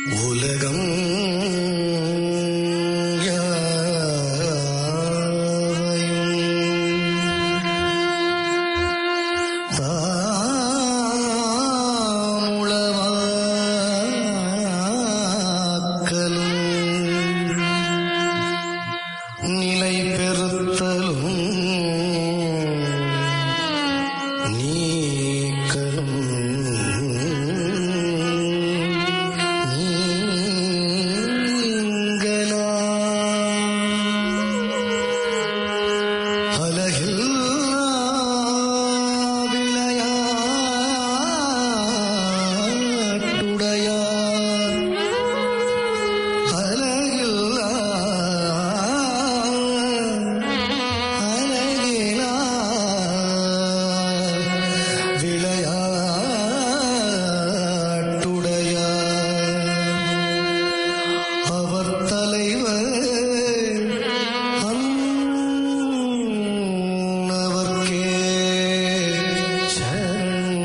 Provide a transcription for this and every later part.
உலகம் தாமுளவாக்கலும் நிலை பெறுத்தலும் நீக்கலும் நீங்களாம் அலகில்லா விளையாட்டுடையார் அலகில்லா அழகிலா விளையாட்டுடையார் அவர் தலைவர் அன்னவர்க்கே சரண்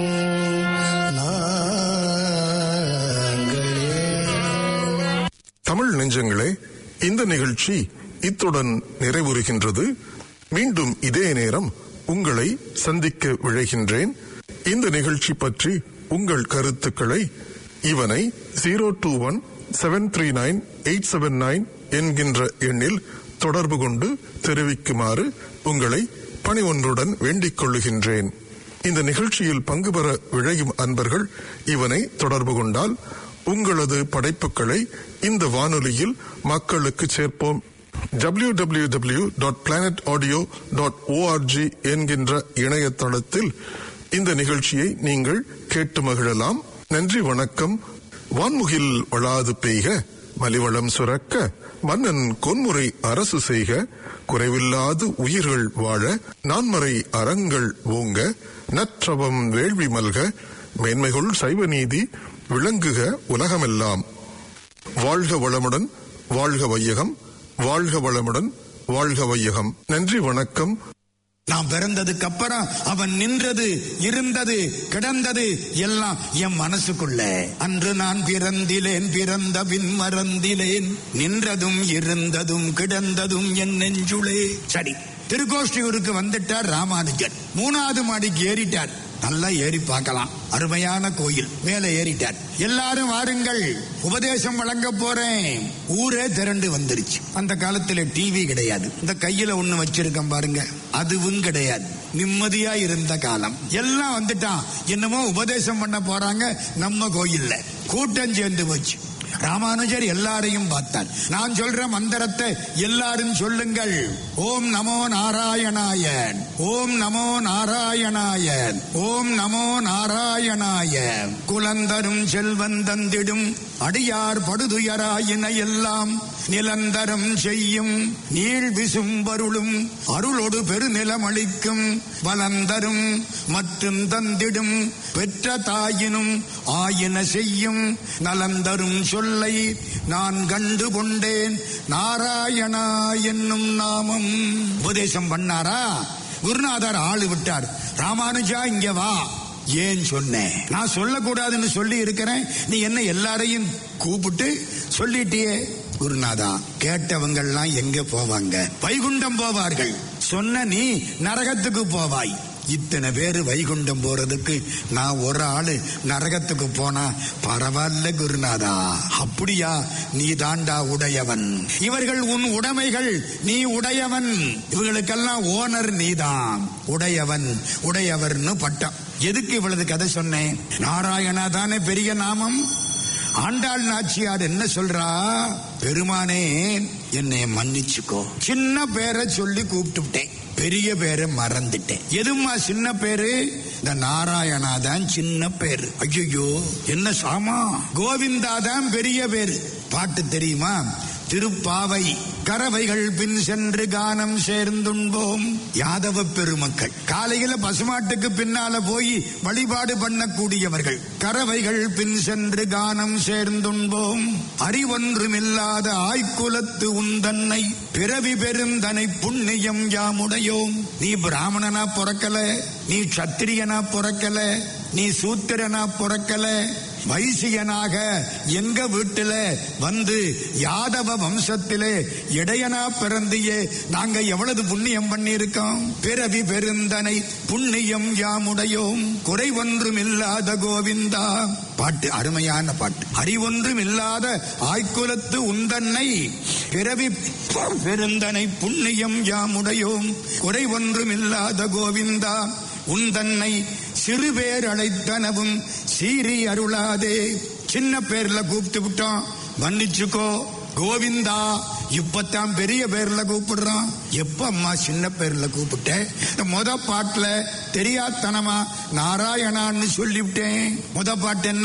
நாங்களே தமிழ் நெஞ்சங்களே இந்த நிகழ்ச்சி இத்துடன் நிறைவுறுகின்றது மீண்டும் இதே நேரம் உங்களை சந்திக்க விழைகின்றேன் இந்த நிகழ்ச்சி பற்றி உங்கள் கருத்துக்களை இவனை zero two one seven three nine eight seven nine என்கின்ற எண்ணில் தொடர்பு கொண்டு தெரிவிக்குமாறு உங்களை பணி ஒன்றுடன் வேண்டிக் கொள்ளுகின்றேன் இந்த நிகழ்ச்சியில் பங்கு பெற விழையும் அன்பர்கள் இவனை தொடர்பு கொண்டால் உங்களது படைப்புகளை இந்த வானொலியில் மக்களுக்கு சேர்ப்போம் www.planetaudio.org dot planet audio dot ORG என்கின்ற இணையதளத்தில் இந்த நிகழ்ச்சியை நீங்கள் கேட்டு மகிழலாம் நன்றி வணக்கம் வான்முகில் வளாது பெய்க மலிவளம் சுரக்க மன்னன் கொன்முறை அரசு செய்க குறைவில்லாது உயிர்கள் வாழ நான்மறை அறங்கள் ஓங்க நற்றவம் வேள்வி மல்க மேன்மைகள் சைவ நீதி விளங்குக உலகமெல்லாம் வாழ்க வளமுடன் வாழ்க வையகம் வாழ்க வளமுடன் வாழ்க வையகம் நன்றி வணக்கம் நான் பிறந்ததுக்கு அப்புறம் அவன் நின்றது இருந்தது கிடந்தது எல்லாம் என் மனசுக்குள்ள அன்று நான் பிறந்திலேன் பிறந்த பின் மறந்திலேன் நின்றதும் இருந்ததும் கிடந்ததும் என் நெஞ்சுளே சரி திருக்கோஷ்டியூருக்கு வந்துட்டார் ராமானுஜன் மூணாவது மாடிக்கு ஏறிட்டார் நல்லா ஏறி பார்க்கலாம் அருமையான கோயில் மேலே ஏறிட்டார் எல்லாரும் வாருங்கள் உபதேசம் வழங்க போறேன் ஊரே திரண்டு வந்துருச்சு அந்த காலத்துல டிவி கிடையாது இந்த கையில ஒண்ணு வச்சிருக்கேன் பாருங்க அதுவும் கிடையாது நிம்மதியா இருந்த காலம் எல்லாம் வந்துட்டான் என்னமோ உபதேசம் பண்ண போறாங்க நம்ம கோயில்ல கூட்டம் சேர்ந்து போச்சு ராமானுஜர் எல்லாரையும் பார்த்தார் நான் சொல்ற மந்திரத்தை எல்லாரும் சொல்லுங்கள் ஓம் நமோ நாராயணாயன் ஓம் நமோ நாராயணாயன் ஓம் நமோ நாராயணாய குலந்தரும் செல்வன் தந்திடும் அடியார் படுதுயராயின எல்லாம் நிலந்தரம் செய்யும் நீள் விசும்பருளும் அருளொடு பெருநிலமளிக்கும் வலந்தரும் மற்றும் தந்திடும் பெற்ற தாயினும் ஆயின செய்யும் நலந்தரும் சொல்லை நான் கண்டு கொண்டேன் நாராயணா என்னும் நாமம் உபதேசம் பண்ணாரா குருநாதர் ஆளு விட்டார் ராமானுஜா இங்க வா ஏன் சொன்னேன் நான் சொல்லக்கூடாதுன்னு சொல்லி இருக்கிறேன் நீ என்ன எல்லாரையும் கூப்பிட்டு சொல்லிட்டியே குருநாதா கேட்டவங்கெல்லாம் எங்க போவாங்க வைகுண்டம் போவார்கள் சொன்ன நீ நரகத்துக்கு போவாய் இத்தனை பேரு வைகுண்டம் போறதுக்கு நான் ஒரு ஆளு நரகத்துக்கு போனா பரவாயில்ல குருநாதா அப்படியா நீ தாண்டா உடையவன் இவர்கள் உன் உடைமைகள் நீ உடையவன் இவர்களுக்கெல்லாம் ஓனர் நீதான் உடையவன் உடையவர்னு பட்டம் எதுக்கு இவ்வளவு கதை சொன்னேன் நாராயணா தானே பெரிய நாமம் ஆண்டாள் நாச்சியார் என்ன சொல்றா பெருமானே என்னை மன்னிச்சுக்கோ சின்ன பேரை சொல்லி கூப்பிட்டுட்டேன் பெரிய பேரை மறந்துட்டேன் எதுமா சின்ன பேரு இந்த நாராயணா தான் சின்ன பேரு ஐயோ என்ன சாமா கோவிந்தா தான் பெரிய பேரு பாட்டு தெரியுமா திருப்பாவை கறவைகள் பின் சென்று கானம் சேர்ந்துண்போம் யாதவ பெருமக்கள் காலையில பசுமாட்டுக்கு பின்னால போய் வழிபாடு பண்ணக்கூடியவர்கள் கறவைகள் பின் சென்று கானம் சேர்ந்துண்போம் அறிவொன்றுமில்லாத ஆய்குலத்து உந்தன்னை பிறவி பெருந்தனை புண்ணியம் யாமுடையோம் நீ பிராமணனா பிறக்கல நீ சத்திரியனா பிறக்கல நீ சூத்திரனா பிறக்கல வைசியனாக எங்க வீட்டுல வந்து யாதவ வம்சத்திலே இடையனா பிறந்தியே நாங்க எவ்வளவு புண்ணியம் பண்ணியிருக்கோம் பிறவி பெருந்தனை புண்ணியம் யாமுடையோம் குறை ஒன்றும் இல்லாத கோவிந்தா பாட்டு அருமையான பாட்டு அறிவொன்றும் இல்லாத ஆய்குலத்து உந்தன்னை பிறவி பெருந்தனை புண்ணியம் யாமுடையோம் குறை ஒன்றும் இல்லாத கோவிந்தா உந்தன்னை சிறு பேர் அழைத்தனவும் சீறி அருளாதே சின்ன பேர்ல கூப்பிட்டு விட்டோம் மன்னிச்சுக்கோ கோவிந்தா இப்பத்தான் பெரிய பேர்ல கூப்பிடுறான் எப்ப அம்மா சின்ன பேர்ல கூப்பிட்டேன் இந்த முத பாட்டுல தெரியாத்தனமா நாராயணான்னு சொல்லிவிட்டேன் முத பாட்டு என்ன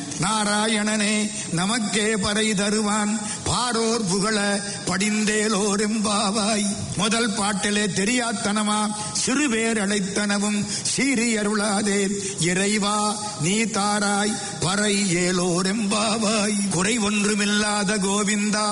நாராயணனே நமக்கே பறை தருவான் பாரோர் புகழ படிந்தேலோர் எம்பாவாய் முதல் பாட்டிலே தெரியாத்தனமா சிறுவேர் அழைத்தனவும் சீறி அருளாதே இறைவா நீ தாராய் பறை ஏலோர் எம்பாவாய் குறை ஒன்றுமில்லாத கோவிந்தா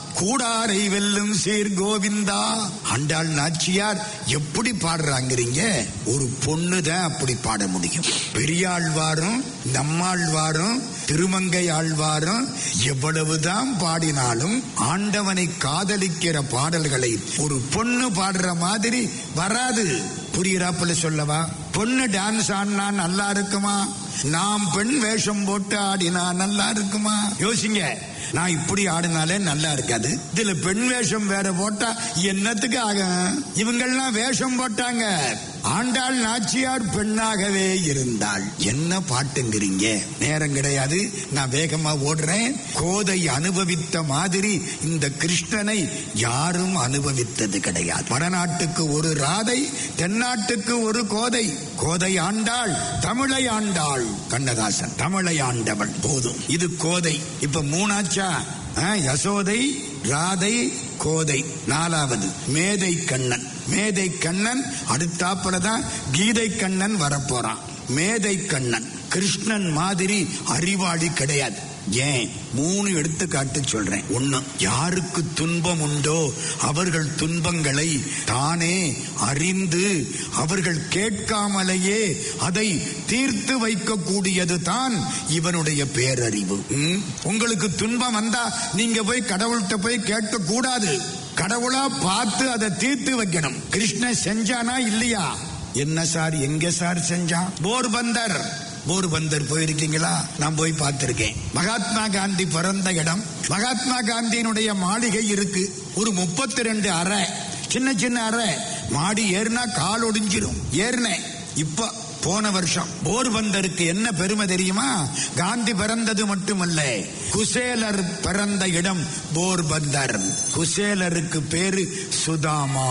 கூடாரை வெல்லும் சீர் கோவிந்தா ஆண்டாள் நாச்சியார் எப்படி பாடுறாங்கிறீங்க ஒரு பொண்ணு தான் அப்படி பாட முடியும் பெரியாழ்வாரும் நம்மாழ்வாரும் திருமங்கை ஆழ்வாரும் எவ்வளவுதான் பாடினாலும் ஆண்டவனை காதலிக்கிற பாடல்களை ஒரு பொண்ணு பாடுற மாதிரி வராது புரியுறாப்புல சொல்லவா பொண்ணு டான்ஸ் ஆடினா நல்லா இருக்குமா நாம் பெண் வேஷம் போட்டு ஆடினா நல்லா இருக்குமா யோசிங்க நான் இப்படி ஆடினாலே நல்லா இருக்காது இதுல பெண் வேஷம் வேற போட்டா என்னத்துக்கு ஆகும் இவங்கெல்லாம் வேஷம் போட்டாங்க ஆண்டாள் நாச்சியார் பெண்ணாகவே இருந்தாள் என்ன பாட்டுங்கிறீங்க நேரம் கிடையாது நான் வேகமா ஓடுறேன் கோதை அனுபவித்த மாதிரி இந்த கிருஷ்ணனை யாரும் அனுபவித்தது கிடையாது வடநாட்டுக்கு ஒரு ராதை தென்னாட்டுக்கு ஒரு கோதை கோதை ஆண்டாள் தமிழை ஆண்டாள் கண்ணதாசன் தமிழை ஆண்டவள் போதும் இது கோதை இப்ப மூணாச்சா ஆ, யசோதை ராதை கோதை நாலாவது மேதை கண்ணன் மேதை கண்ணன் அடுத்தாப்புல தான் கீதை கண்ணன் வரப்போறான் மேதை கண்ணன் கிருஷ்ணன் மாதிரி அறிவாளி கிடையாது ஏன் மூணு எடுத்துக்காட்டு சொல்றேன் ஒண்ணு யாருக்கு துன்பம் உண்டோ அவர்கள் துன்பங்களை தானே அறிந்து அவர்கள் கேட்காமலேயே அதை தீர்த்து வைக்கக்கூடியது தான் இவனுடைய பேரறிவு ம்? உங்களுக்கு துன்பம் வந்தா நீங்க போய் கடவுள்கிட்ட போய் கேட்க கூடாது கடவுளா பார்த்து அதை தீர்த்து வைக்கணும் கிருஷ்ணன் செஞ்சானா இல்லையா என்ன சார் எங்க சார் செஞ்சான் போர்பந்தர் போர்பந்தர் போயிருக்கீங்களா நான் போய் பார்த்திருக்கேன் மகாத்மா காந்தி பிறந்த இடம் மகாத்மா காந்தியினுடைய மாளிகை இருக்கு ஒரு முப்பத்தி ரெண்டு அறை சின்ன சின்ன அறை மாடி ஏறினா கால் ஒடிஞ்சிரும் ஏறினேன் இப்ப போன வருஷம் போர்பந்தருக்கு என்ன பெருமை தெரியுமா காந்தி பிறந்தது மட்டுமல்ல குசேலர் பிறந்த இடம் போர்பந்தர் குசேலருக்கு பேரு சுதாமா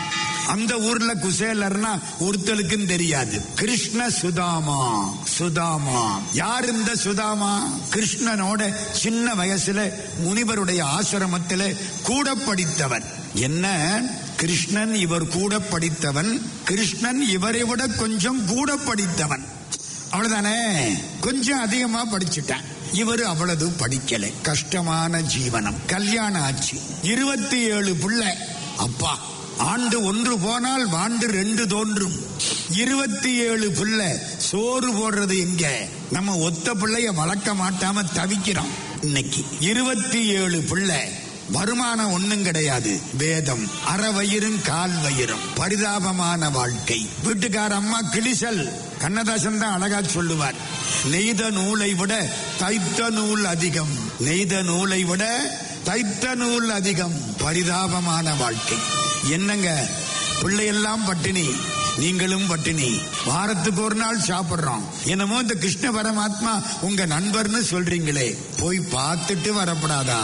அந்த ஊர்ல குசேலர்னா ஒருத்தலுக்கும் தெரியாது கிருஷ்ண சுதாமா சுதாமா யார் இந்த சுதாமா கிருஷ்ணனோட சின்ன வயசுல முனிவருடைய ஆசிரமத்தில கூட படித்தவர் என்ன கிருஷ்ணன் இவர் கூட படித்தவன் கிருஷ்ணன் இவரை விட கொஞ்சம் கூட படித்தவன் அவ்வளவுதானே கொஞ்சம் அதிகமா படிச்சுட்டேன் இவர் அவ்வளவு படிக்கல கஷ்டமான ஜீவனம் கல்யாணம் ஆச்சு இருபத்தி ஏழு பிள்ளை அப்பா ஆண்டு ஒன்று போனால் ஆண்டு ரெண்டு தோன்றும் இருபத்தி ஏழு பிள்ளை சோறு போடுறது எங்க நம்ம ஒத்த பிள்ளைய வளர்க்க மாட்டாம தவிக்கிறோம் இன்னைக்கு இருபத்தி ஏழு பிள்ளை வருமானம் ஒண்ணும் கிடையாது வேதம் அற வயிறும் கால் வயிறும் பரிதாபமான வாழ்க்கை வீட்டுக்கார அம்மா கிளிசல் கண்ணதாசன் தான் அழகா சொல்லுவார் நெய்த நூலை விட தைத்த நூல் அதிகம் நெய்த நூலை விட தைத்த நூல் அதிகம் பரிதாபமான வாழ்க்கை என்னங்க பிள்ளையெல்லாம் பட்டினி நீங்களும் பட்டினி வாரத்துக்கு ஒரு நாள் சாப்பிடுறோம் என்னமோ இந்த கிருஷ்ண பரமாத்மா உங்க நண்பர்னு சொல்றீங்களே போய் பார்த்துட்டு வரப்படாதா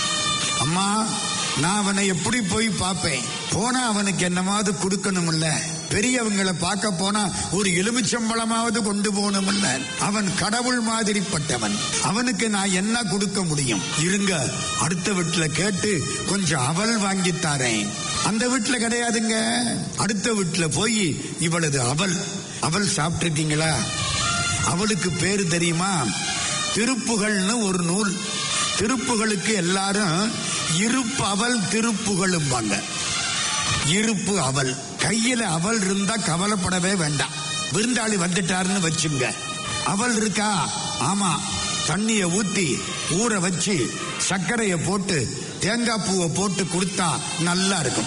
அம்மா நான் அவனை எப்படி போய் பார்ப்பேன் போனா அவனுக்கு என்னமாவது கொடுக்கணும்ல பெரியவங்களை பார்க்க போனா ஒரு எலுமிச்சம்பழமாவது கொண்டு போகணும்ல அவன் கடவுள் மாதிரிப்பட்டவன் அவனுக்கு நான் என்ன கொடுக்க முடியும் இருங்க அடுத்த வீட்டுல கேட்டு கொஞ்சம் அவல் வாங்கி தாரேன் அந்த வீட்டுல கிடையாதுங்க அடுத்த வீட்டுல போய் இவளது அவல் அவல் சாப்பிட்டிருக்கீங்களா அவளுக்கு பேரு தெரியுமா திருப்புகள்னு ஒரு நூல் திருப்புகளுக்கு எல்லாரும் இருப்பு அவல் திருப்புகளும்பாங்க இருப்பு அவல் கையில அவல் இருந்தா கவலைப்படவே வேண்டாம் விருந்தாளி வந்துட்டாருன்னு வச்சுங்க அவல் இருக்கா ஆமா தண்ணிய ஊத்தி ஊற வச்சு சர்க்கரையை போட்டு தேங்காய் பூவை போட்டு கொடுத்தா நல்லா இருக்கும்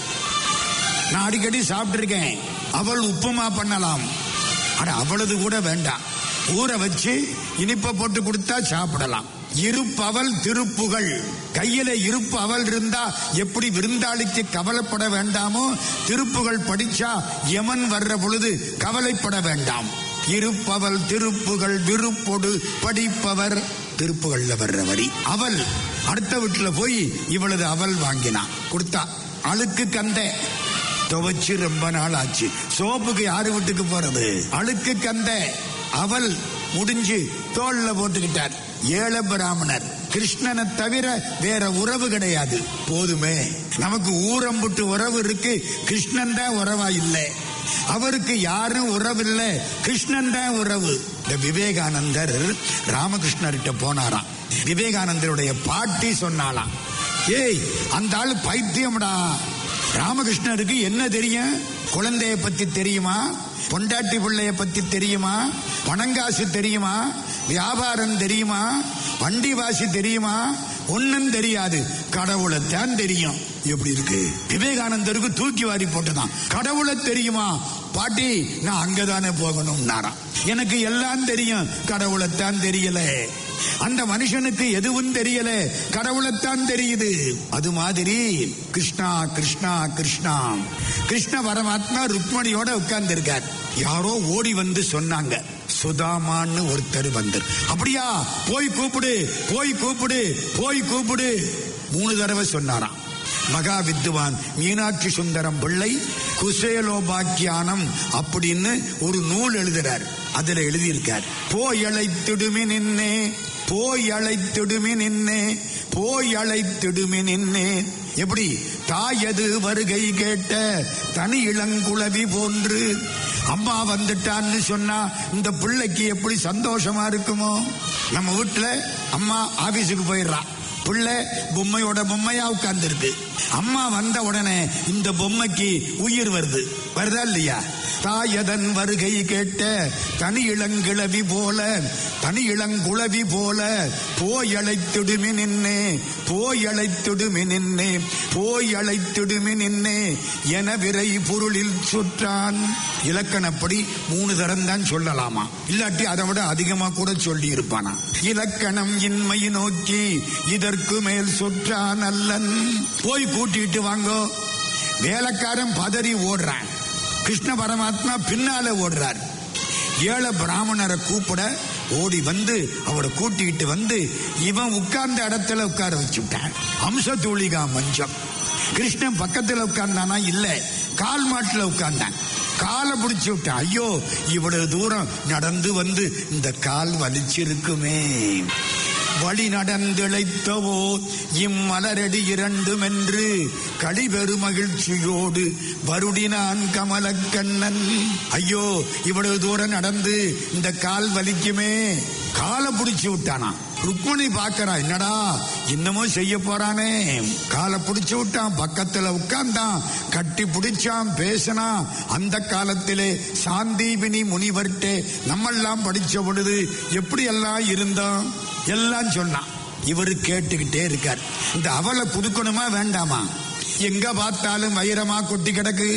நான் அடிக்கடி சாப்பிட்டிருக்கேன் அவள் உப்புமா பண்ணலாம் அட அவ்வளவு கூட வேண்டாம் ஊற வச்சு இனிப்பை போட்டு கொடுத்தா சாப்பிடலாம் இருப்பவள் திருப்புகள் கையில இருப்பு அவள் இருந்தா எப்படி விருந்தாளிக்கு கவலைப்பட வேண்டாமோ திருப்புகள் படிச்சா யமன் வர்ற பொழுது கவலைப்பட வேண்டாம் இருப்பவள் திருப்புகள் விருப்பொடு படிப்பவர் திருப்புகள்ல வர்ற வரி அவள் அடுத்த வீட்டுல போய் இவளது அவள் வாங்கினான் கொடுத்தா அழுக்கு கந்தை துவைச்சு ரொம்ப நாள் ஆச்சு சோப்புக்கு யாரு வீட்டுக்கு போறது அழுக்கு கந்த அவள் முடிஞ்சு தோல்ல போட்டுக்கிட்டார் ஏழ பிராமணர் கிருஷ்ணனை தவிர வேற உறவு கிடையாது போதுமே நமக்கு ஊரம்புட்டு உறவு இருக்கு கிருஷ்ணன் தான் உறவா இல்லை அவருக்கு யாரும் உறவு இல்லை கிருஷ்ணன் தான் உறவு இந்த விவேகானந்தர் ராமகிருஷ்ணர்கிட்ட போனாராம் விவேகானந்தருடைய பாட்டி சொன்னாலாம் ஏய் அந்த ஆளு பைத்தியம்டா ராமகிருஷ்ணருக்கு என்ன தெரியும் குழந்தைய பத்தி தெரியுமா பொண்டாட்டி பிள்ளைய பத்தி தெரியுமா பணங்காசு தெரியுமா வியாபாரம் தெரியுமா வண்டி வாசி தெரியுமா ஒன்னும் தெரியாது கடவுளைத்தான் தெரியும் எப்படி இருக்கு விவேகானந்தருக்கு தூக்கி வாரி போட்டுதான் கடவுளை தெரியுமா பாட்டி நான் அங்கதானே போகணும்னாராம் எனக்கு எல்லாம் தெரியும் கடவுளைத்தான் தெரியல அந்த மனுஷனுக்கு எதுவும் தெரியல கடவுளைத்தான் தெரியுது அது மாதிரி கிருஷ்ணா கிருஷ்ணா கிருஷ்ணா கிருஷ்ண பரமாத்மா ருக்மணியோட உட்கார்ந்து இருக்கார் யாரோ ஓடி வந்து சொன்னாங்க சுதாமான்னு ஒருத்தர் வந்தார் அப்படியா போய் கூப்பிடு போய் கூப்பிடு போய் கூப்பிடு மூணு தடவை சொன்னாராம் மகா வித்துவான் மீனாட்சி சுந்தரம் பிள்ளை குசேலோபாக்கியானம் அப்படின்னு ஒரு நூல் எழுதுறார் அதுல எழுதியிருக்கார் போய் அழைத்திடுமி நின்னே போய் அழைத்திடுமி நின்னே போய் அழைத்திடுமி நின்னே எப்படி தாயது வருகை கேட்ட தனி இளங்குளவி போன்று அம்மா வந்துட்டான்னு சொன்னா இந்த பிள்ளைக்கு எப்படி சந்தோஷமா இருக்குமோ நம்ம வீட்டுல அம்மா ஆபீஸுக்கு போயிடுறா பிள்ளை பொம்மையோட பொம்மையா உட்கார்ந்து இருக்கு அம்மா வந்த உடனே இந்த பொம்மைக்கு உயிர் வருது வருதா இல்லையா தாயதன் வருகை கேட்ட தனி இளங்கிழவி போல தனி இளங்குளவி போல போய் அழைத்திடுமி நின்னே போய் அழைத்திடுமி நின்னே போய் அழைத்திடுமி நின்னே என விரை பொருளில் சுற்றான் இலக்கணப்படி மூணு தரம் தான் சொல்லலாமா இல்லாட்டி அதை விட அதிகமா கூட சொல்லி இருப்பானா இலக்கணம் இன்மை நோக்கி இதற்கு மேல் சுற்றான் அல்லன் போய் கூட்டிட்டு வாங்கோ வேலைக்காரன் பதறி ஓடுறான் கிருஷ்ண பரமாத்மா பின்னால ஓடுறார் ஏழை பிராமணரை கூப்பிட ஓடி வந்து அவரை கூட்டிக்கிட்டு வந்து இவன் உட்கார்ந்த இடத்துல உட்கார வச்சுட்டான் அம்ச தூளிகா மஞ்சம் கிருஷ்ணன் பக்கத்துல உட்கார்ந்தானா இல்ல கால் மாட்டுல உட்கார்ந்தான் காலை பிடிச்சு விட்டான் ஐயோ இவ்வளவு தூரம் நடந்து வந்து இந்த கால் வலிச்சிருக்குமே வழி நடந்திழைத்தவோ இம்மலரடி இரண்டும் என்று களிபெரு மகிழ்ச்சியோடு வருடினான் கமலக்கண்ணன் ஐயோ இவ்வளவு தூரம் நடந்து இந்த கால் வலிக்குமே காலை பிடிச்சு விட்டானா ருக்மணி பாக்கறா என்னடா இன்னமும் செய்ய போறானே காலை பிடிச்சு விட்டான் பக்கத்துல உட்கார்ந்தான் கட்டி பிடிச்சான் பேசினான் அந்த காலத்திலே சாந்தீபினி முனிவர்கிட்ட நம்மெல்லாம் படிச்ச பொழுது எப்படி எல்லாம் இருந்தோம் எல்லாம் சொன்னான் இவரு கேட்டுக்கிட்டே இருக்கார் இந்த அவளை கொடுக்கணுமா வேண்டாமா எங்க பார்த்தாலும் வைரமா கொட்டி கிடக்கு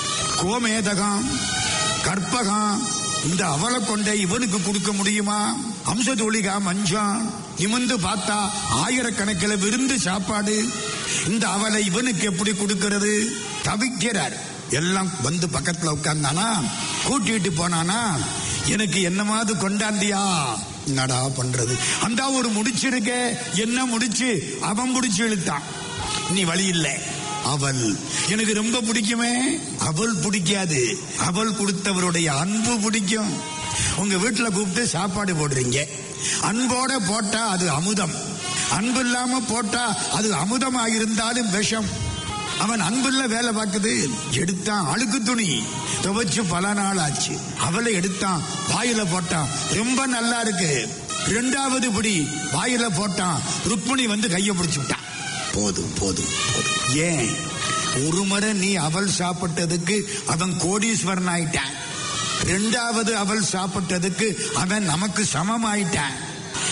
கோமேதகம் கற்பகம் இந்த அவளை கொண்ட இவனுக்கு கொடுக்க முடியுமா அம்சதூளிகா மஞ்சம் நிமிந்து பார்த்தா ஆயிரக்கணக்கில் விருந்து சாப்பாடு இந்த அவளை இவனுக்கு எப்படி கொடுக்கிறது தவிக்கிறார் எல்லாம் வந்து பக்கத்துல உட்கார்ந்தானா கூட்டிட்டு போனானா எனக்கு என்னமாவது கொண்டாந்தியா என்னடா பண்றது அந்த ஒரு முடிச்சிருக்க என்ன முடிச்சு அவன் முடிச்சு இழுத்தான் நீ வழி இல்லை அவள் எனக்கு ரொம்ப பிடிக்குமே அவள் பிடிக்காது அவள் கொடுத்தவருடைய அன்பு பிடிக்கும் உங்க வீட்டுல கூப்பிட்டு சாப்பாடு போடுறீங்க அன்போட போட்டா அது அமுதம் அன்பு இல்லாம போட்டா அது அமுதமா இருந்தாலும் விஷம் அவன் அன்புள்ள வேலை பார்க்குது எடுத்தான் அழுக்கு துணி துவைச்சு பல நாள் ஆச்சு அவளை எடுத்தான் வாயில போட்டான் ரொம்ப நல்லா இருக்கு ரெண்டாவது படி வாயில போட்டான் ருக்மணி வந்து கையை பிடிச்சு விட்டான் போதும் போதும் போதும் ஏன் ஒரு முறை நீ அவள் சாப்பிட்டதுக்கு அவன் கோடீஸ்வரன் ஆயிட்டான் ரெண்டாவது அவள் சாப்பிட்டதுக்கு அவன் நமக்கு சமம் ஆயிட்டான்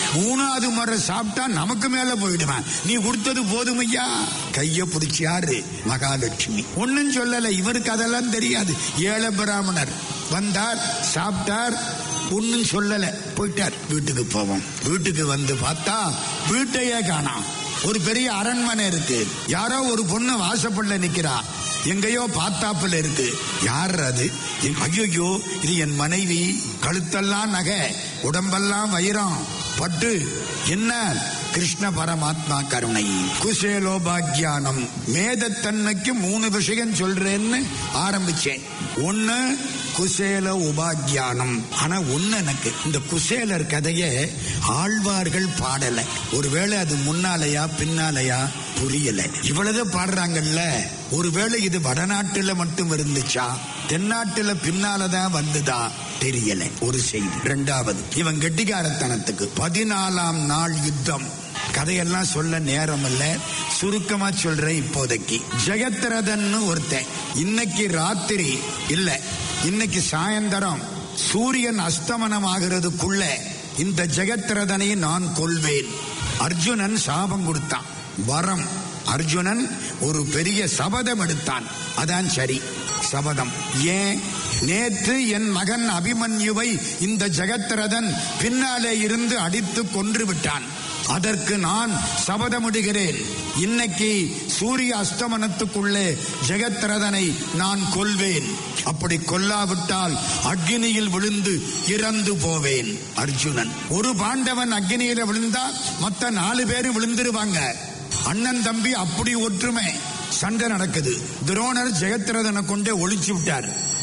மூணாவது முறை சாப்பிட்டா நமக்கு மேல போயிடுவேன் நீ கொடுத்தது போதும் ஐயா கைய பிடிச்சி யாரு மகாலட்சுமி ஒன்னும் சொல்லல இவருக்கு அதெல்லாம் தெரியாது ஏழை பிராமணர் வந்தார் சாப்பிட்டார் ஒன்னும் சொல்லல போயிட்டார் வீட்டுக்கு போவோம் வீட்டுக்கு வந்து பார்த்தா வீட்டையே காணாம் ஒரு பெரிய அரண்மனை இருக்கு யாரோ ஒரு பொண்ணு வாசப்படல நிக்கிறா எங்கேயோ பாத்தாப்புல இருக்கு யார் அது ஐயோ இது என் மனைவி கழுத்தெல்லாம் நகை உடம்பெல்லாம் வைரம் பட்டு என்ன கிருஷ்ண பரமாத்மா கருணை குசேலோபாக்கியானம் மேதத்தன்மைக்கு மூணு விஷயம் சொல்றேன்னு ஆரம்பிச்சேன் ஒண்ணு குசேல உபாக்கியானம் ஆனா ஒண்ணு எனக்கு இந்த குசேலர் கதையை ஆழ்வார்கள் பாடல ஒருவேளை அது முன்னாலையா பின்னாலையா புரியல இவ்வளவு பாடுறாங்கல்ல ஒருவேளை இது வடநாட்டுல மட்டும் இருந்துச்சா தென்னாட்டுல பின்னாலதான் வந்துதா தெரியல ஒரு செய்தி ரெண்டாவது இவன் கெட்டிக்காரத்தனத்துக்கு பதினாலாம் நாள் யுத்தம் கதையெல்லாம் சொல்ல நேரம் இல்ல சுருக்கமா சொல்றேன் இப்போதைக்கு ஜெயத்ரதன் ஒருத்தன் இன்னைக்கு ராத்திரி இல்ல இன்னைக்கு சாயந்தரம் சூரியன் அஸ்தமனம் ஆகிறதுக்குள்ள இந்த ஜெகத்ரதனை நான் கொள்வேன் அர்ஜுனன் சாபம் கொடுத்தான் வரம் அர்ஜுனன் ஒரு பெரிய சபதம் எடுத்தான் அதான் சரி சபதம் ஏன் நேற்று என் மகன் அபிமன்யுவை இந்த ஜெகத்ரதன் பின்னாலே இருந்து அடித்து கொன்று விட்டான் அதற்கு நான் சபதமிடுகிறேன் இன்னைக்கு சூரிய அஸ்தமனத்துக்குள்ளே ஜெகத்ரதனை நான் கொல்வேன் அப்படி கொல்லாவிட்டால் அக்னியில் விழுந்து இறந்து போவேன் அர்ஜுனன் ஒரு பாண்டவன் அக்னியில விழுந்தா மத்த நாலு பேரும் விழுந்துருவாங்க அண்ணன் தம்பி அப்படி ஒற்றுமை சண்டை நடக்குது துரோணர் ஜெயத்ரதனை கொண்டே ஒழிச்சு விட்டார்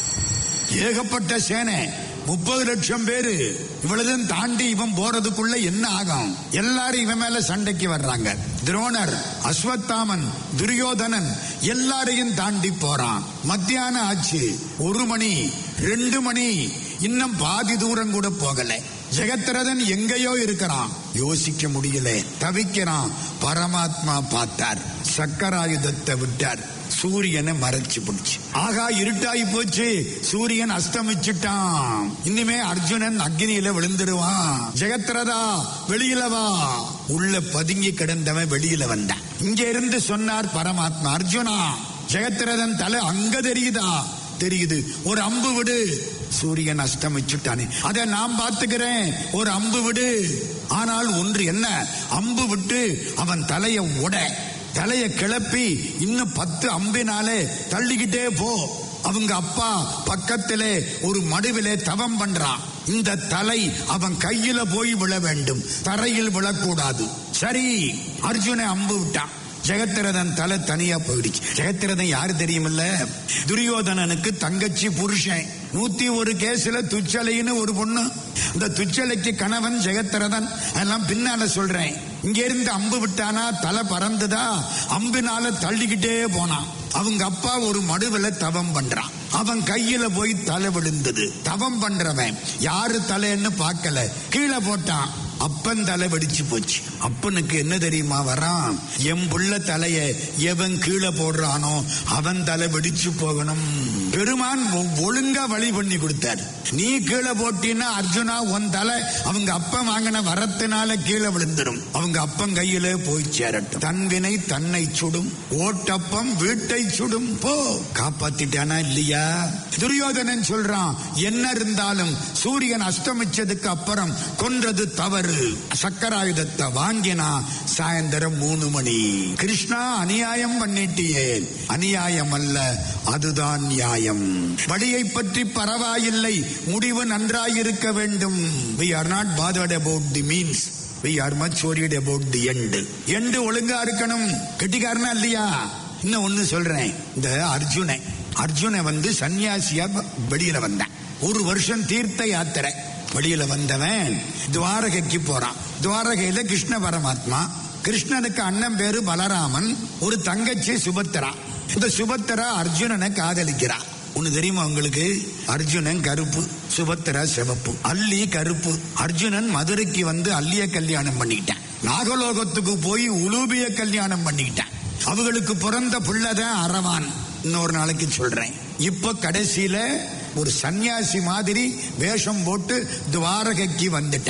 ஏகப்பட்ட சேனை முப்பது லட்சம் பேரு இவ்வளவும் தாண்டி இவன் போறதுக்குள்ள என்ன ஆகும் எல்லாரும் இவன் மேல சண்டைக்கு வர்றாங்க துரோணர் அஸ்வத்தாமன் துரியோதனன் எல்லாரையும் தாண்டி போறான் மத்தியானம் ஆச்சு ஒரு மணி ரெண்டு மணி இன்னும் பாதி தூரம் கூட போகல ஜெகத்ரதன் எங்கேயோ இருக்கிறான் யோசிக்க முடியல தவிக்கிறான் பரமாத்மா பார்த்தார் சக்கராயுதத்தை விட்டார் சூரியனை மறைச்சு பிடிச்சு ஆகா இருட்டாயி போச்சு சூரியன் அஸ்தமிச்சுட்டான் இனிமே அர்ஜுனன் அக்னியில விழுந்துருவான் ஜெகத்ரதா வெளியில வா உள்ள பதுங்கி கிடந்தவன் வெளியில வந்தான் இங்க இருந்து சொன்னார் பரமாத்மா அர்ஜுனா ஜெகத்ரதன் தலை அங்க தெரியுதா தெரியுது ஒரு அம்பு விடு சூரியன் அஸ்தமிச்சுட்டானே அதை நான் பார்த்துக்கிறேன் ஒரு அம்பு விடு ஆனால் ஒன்று என்ன அம்பு விட்டு அவன் தலையை உட தலைய கிளப்பி இன்னும் பத்து அம்பினாலே தள்ளிக்கிட்டே போ அவங்க அப்பா பக்கத்திலே ஒரு மடுவிலே தவம் பண்றான் இந்த தலை அவன் கையில போய் விழ வேண்டும் தரையில் விழக்கூடாது சரி அர்ஜுனை அம்பு விட்டான் ஜெகத்திரதன் தலை தனியா போயிடுச்சு ஜெகத்திரதன் யாரு தெரியுமில்ல துரியோதனனுக்கு தங்கச்சி புருஷன் நூத்தி ஒரு கேஸ்ல துச்சலைன்னு ஒரு பொண்ணு இந்த துச்சலைக்கு கணவன் ஜெகத்திரதன் அதெல்லாம் பின்னால சொல்றேன் இங்க இருந்து அம்பு விட்டானா தலை பறந்துதா அம்பினால தள்ளிக்கிட்டே போனான் அவங்க அப்பா ஒரு மடுவுல தவம் பண்றான் அவன் கையில போய் தலை விழுந்தது தவம் பண்றவன் யாரு தலைன்னு பார்க்கல கீழே போட்டான் அப்பன் தலை வெடிச்சு போச்சு அப்பனுக்கு என்ன தெரியுமா வரான் என் புள்ள தலைய எவன் கீழே போடுறானோ அவன் தலை வெடிச்சு போகணும் பெருமான் ஒ- ஒழுங்கா வழி பண்ணி கொடுத்தார் நீ கீழே போட்டினா அர்ஜுனா உன் தலை அவங்க அப்பன் வாங்கின வரத்தினால கீழே விழுந்துடும் அவங்க அப்பன் கையில போய் சேரட்டும் தன் வினை தன்னை சுடும் ஓட்டப்பம் வீட்டை சுடும் போ காப்பாத்திட்டானா இல்லையா துரியோதனன் சொல்றான் என்ன இருந்தாலும் சூரியன் அஸ்தமிச்சதுக்கு அப்புறம் கொன்றது தவறு சக்கராயுதத்தை வாங்கினா சாயந்தரம் மூணு மணி கிருஷ்ணா அநியாயம் பண்ணிட்டியே அநியாயம் அல்ல அதுதான் நியாயம் வழியை பற்றி பரவாயில்லை முடிவு நன்றாயிருக்க வேண்டும் we are not bothered about the means we are much worried about the end end ஒழுங்கா இருக்கணும் கெட்டிக்காரனா இல்லையா இன்னும் ஒண்ணு சொல்றேன் இந்த அர்ஜுனை அர்ஜுனை வந்து சன்னியாசியா வ- வெளியில வந்தான் ஒரு வருஷம் தீர்த்த யாத்திரை வெளியில வந்தவன் துவாரகைக்கு போறான் துவாரகையில கிருஷ்ண பரமாத்மா கிருஷ்ணனுக்கு அண்ணன் பேரு பலராமன் ஒரு தங்கச்சி சுபத்திரா இந்த சுபத்திரா அர்ஜுனனை காதலிக்கிறா ஒண்ணு தெரியுமா உங்களுக்கு அர்ஜுனன் கருப்பு சுபத்திரா சிவப்பு அல்லி கருப்பு அர்ஜுனன் மதுரைக்கு வந்து அல்லிய கல்யாணம் பண்ணிக்கிட்டான் நாகலோகத்துக்கு போய் உலூபிய கல்யாணம் பண்ணிக்கிட்டான் அவங்களுக்கு பிறந்த பிள்ளைதான் அரவான் இன்னொரு நாளைக்கு சொல்றேன் இப்ப கடைசியில ஒரு சன்னியாசி மாதிரி வேஷம் போட்டு துவாரகைக்கு வந்துட்டான்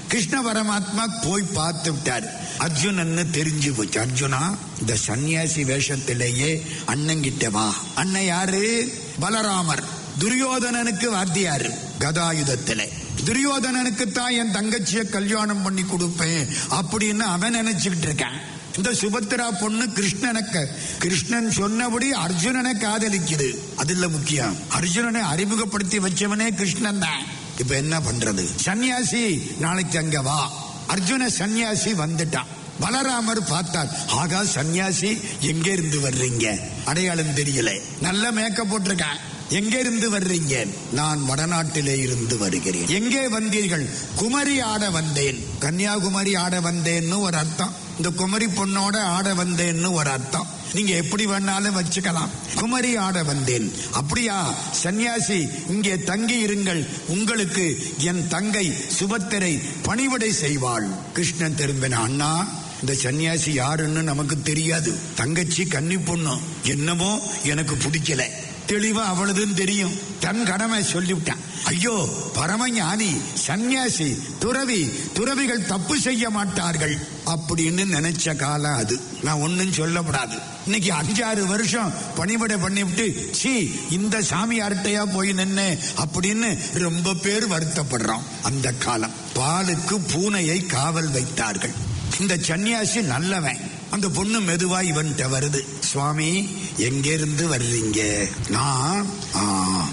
கிருஷ்ண பரமாத்மா போய் பார்த்து விட்டார் அர்ஜுனன்னு தெரிஞ்சு போச்சு அர்ஜுனா இந்த சன்னியாசி வேஷத்திலேயே அண்ணங்கிட்ட வா அண்ணன் யாரு பலராமர் துரியோதனனுக்கு வாத்தியாரு கதாயுதத்திலே துரியோதனனுக்கு தான் என் தங்கச்சிய கல்யாணம் பண்ணி கொடுப்பேன் அப்படின்னு அவன் நினைச்சுக்கிட்டு இருக்கான் இந்த சுபத்ரா பொண்ணு கிருஷ்ணனுக்கு கிருஷ்ணன் சொன்னபடி அர்ஜுனனை காதலிக்குது அது இல்ல முக்கியம் அர்ஜுனனை அறிமுகப்படுத்தி வச்சவனே கிருஷ்ணன் தான் இப்ப என்ன பண்றது சன்னியாசி நாளைக்கு அங்க வா அர்ஜுன சன்னியாசி வந்துட்டான் பலராமர் பார்த்தார் ஆகா சன்னியாசி எங்க இருந்து வர்றீங்க அடையாளம் தெரியல நல்ல மேக்கப் போட்டிருக்கேன் எங்க இருந்து வர்றீங்க நான் வடநாட்டிலே இருந்து வருகிறேன் எங்கே வந்தீர்கள் குமரி ஆட வந்தேன் கன்னியாகுமரி ஆட வந்தேன்னு ஒரு அர்த்தம் இந்த குமரி பொண்ணோட ஆட வந்தேன்னு ஒரு அர்த்தம் நீங்க எப்படி வேணாலும் வச்சுக்கலாம் குமரி ஆட வந்தேன் அப்படியா சன்னியாசி இங்கே தங்கி இருங்கள் உங்களுக்கு என் தங்கை சுபத்திரை பணிவிடை செய்வாள் கிருஷ்ணன் திரும்பின அண்ணா இந்த சன்னியாசி யாருன்னு நமக்கு தெரியாது தங்கச்சி கன்னி பொண்ணு என்னமோ எனக்கு பிடிக்கல தெளிவா அவளதுன்னு தெரியும் தன் கடமை சொல்லிவிட்டான் ஐயோ பரமஞானி சன்னியாசி துறவி துறவிகள் தப்பு செய்ய மாட்டார்கள் அப்படின்னு நினைச்ச காலம் அது நான் ஒன்னும் சொல்லப்படாது இன்னைக்கு அஞ்சாறு வருஷம் பணிவிடை பண்ணிவிட்டு சி இந்த சாமியார்கிட்டயா போய் நின்னு அப்படின்னு ரொம்ப பேர் வருத்தப்படுறோம் அந்த காலம் பாலுக்கு பூனையை காவல் வைத்தார்கள் இந்த சன்னியாசி நல்லவன் அந்த பொண்ணு மெதுவா இவன்கிட்ட வருது சுவாமி எங்க இருந்து வர்றீங்க நான் ஆ,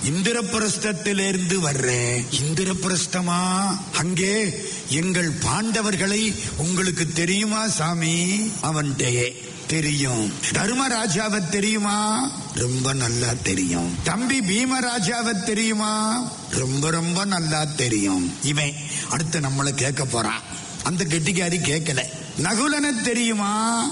இந்திரபிரஸ்தத்திலிருந்து வர்றேன் இந்திரபிரஸ்தமா அங்கே எங்கள் பாண்டவர்களை உங்களுக்கு தெரியுமா சாமி அவன்கிட்டயே தெரியும் தர்மராஜாவை தெரியுமா ரொம்ப நல்லா தெரியும் தம்பி பீமராஜாவை தெரியுமா ரொம்ப ரொம்ப நல்லா தெரியும் இவன் அடுத்து நம்மளை கேட்க போறான் அந்த கெட்டிக்காரி கேட்கல நகுலனை தெரியுமா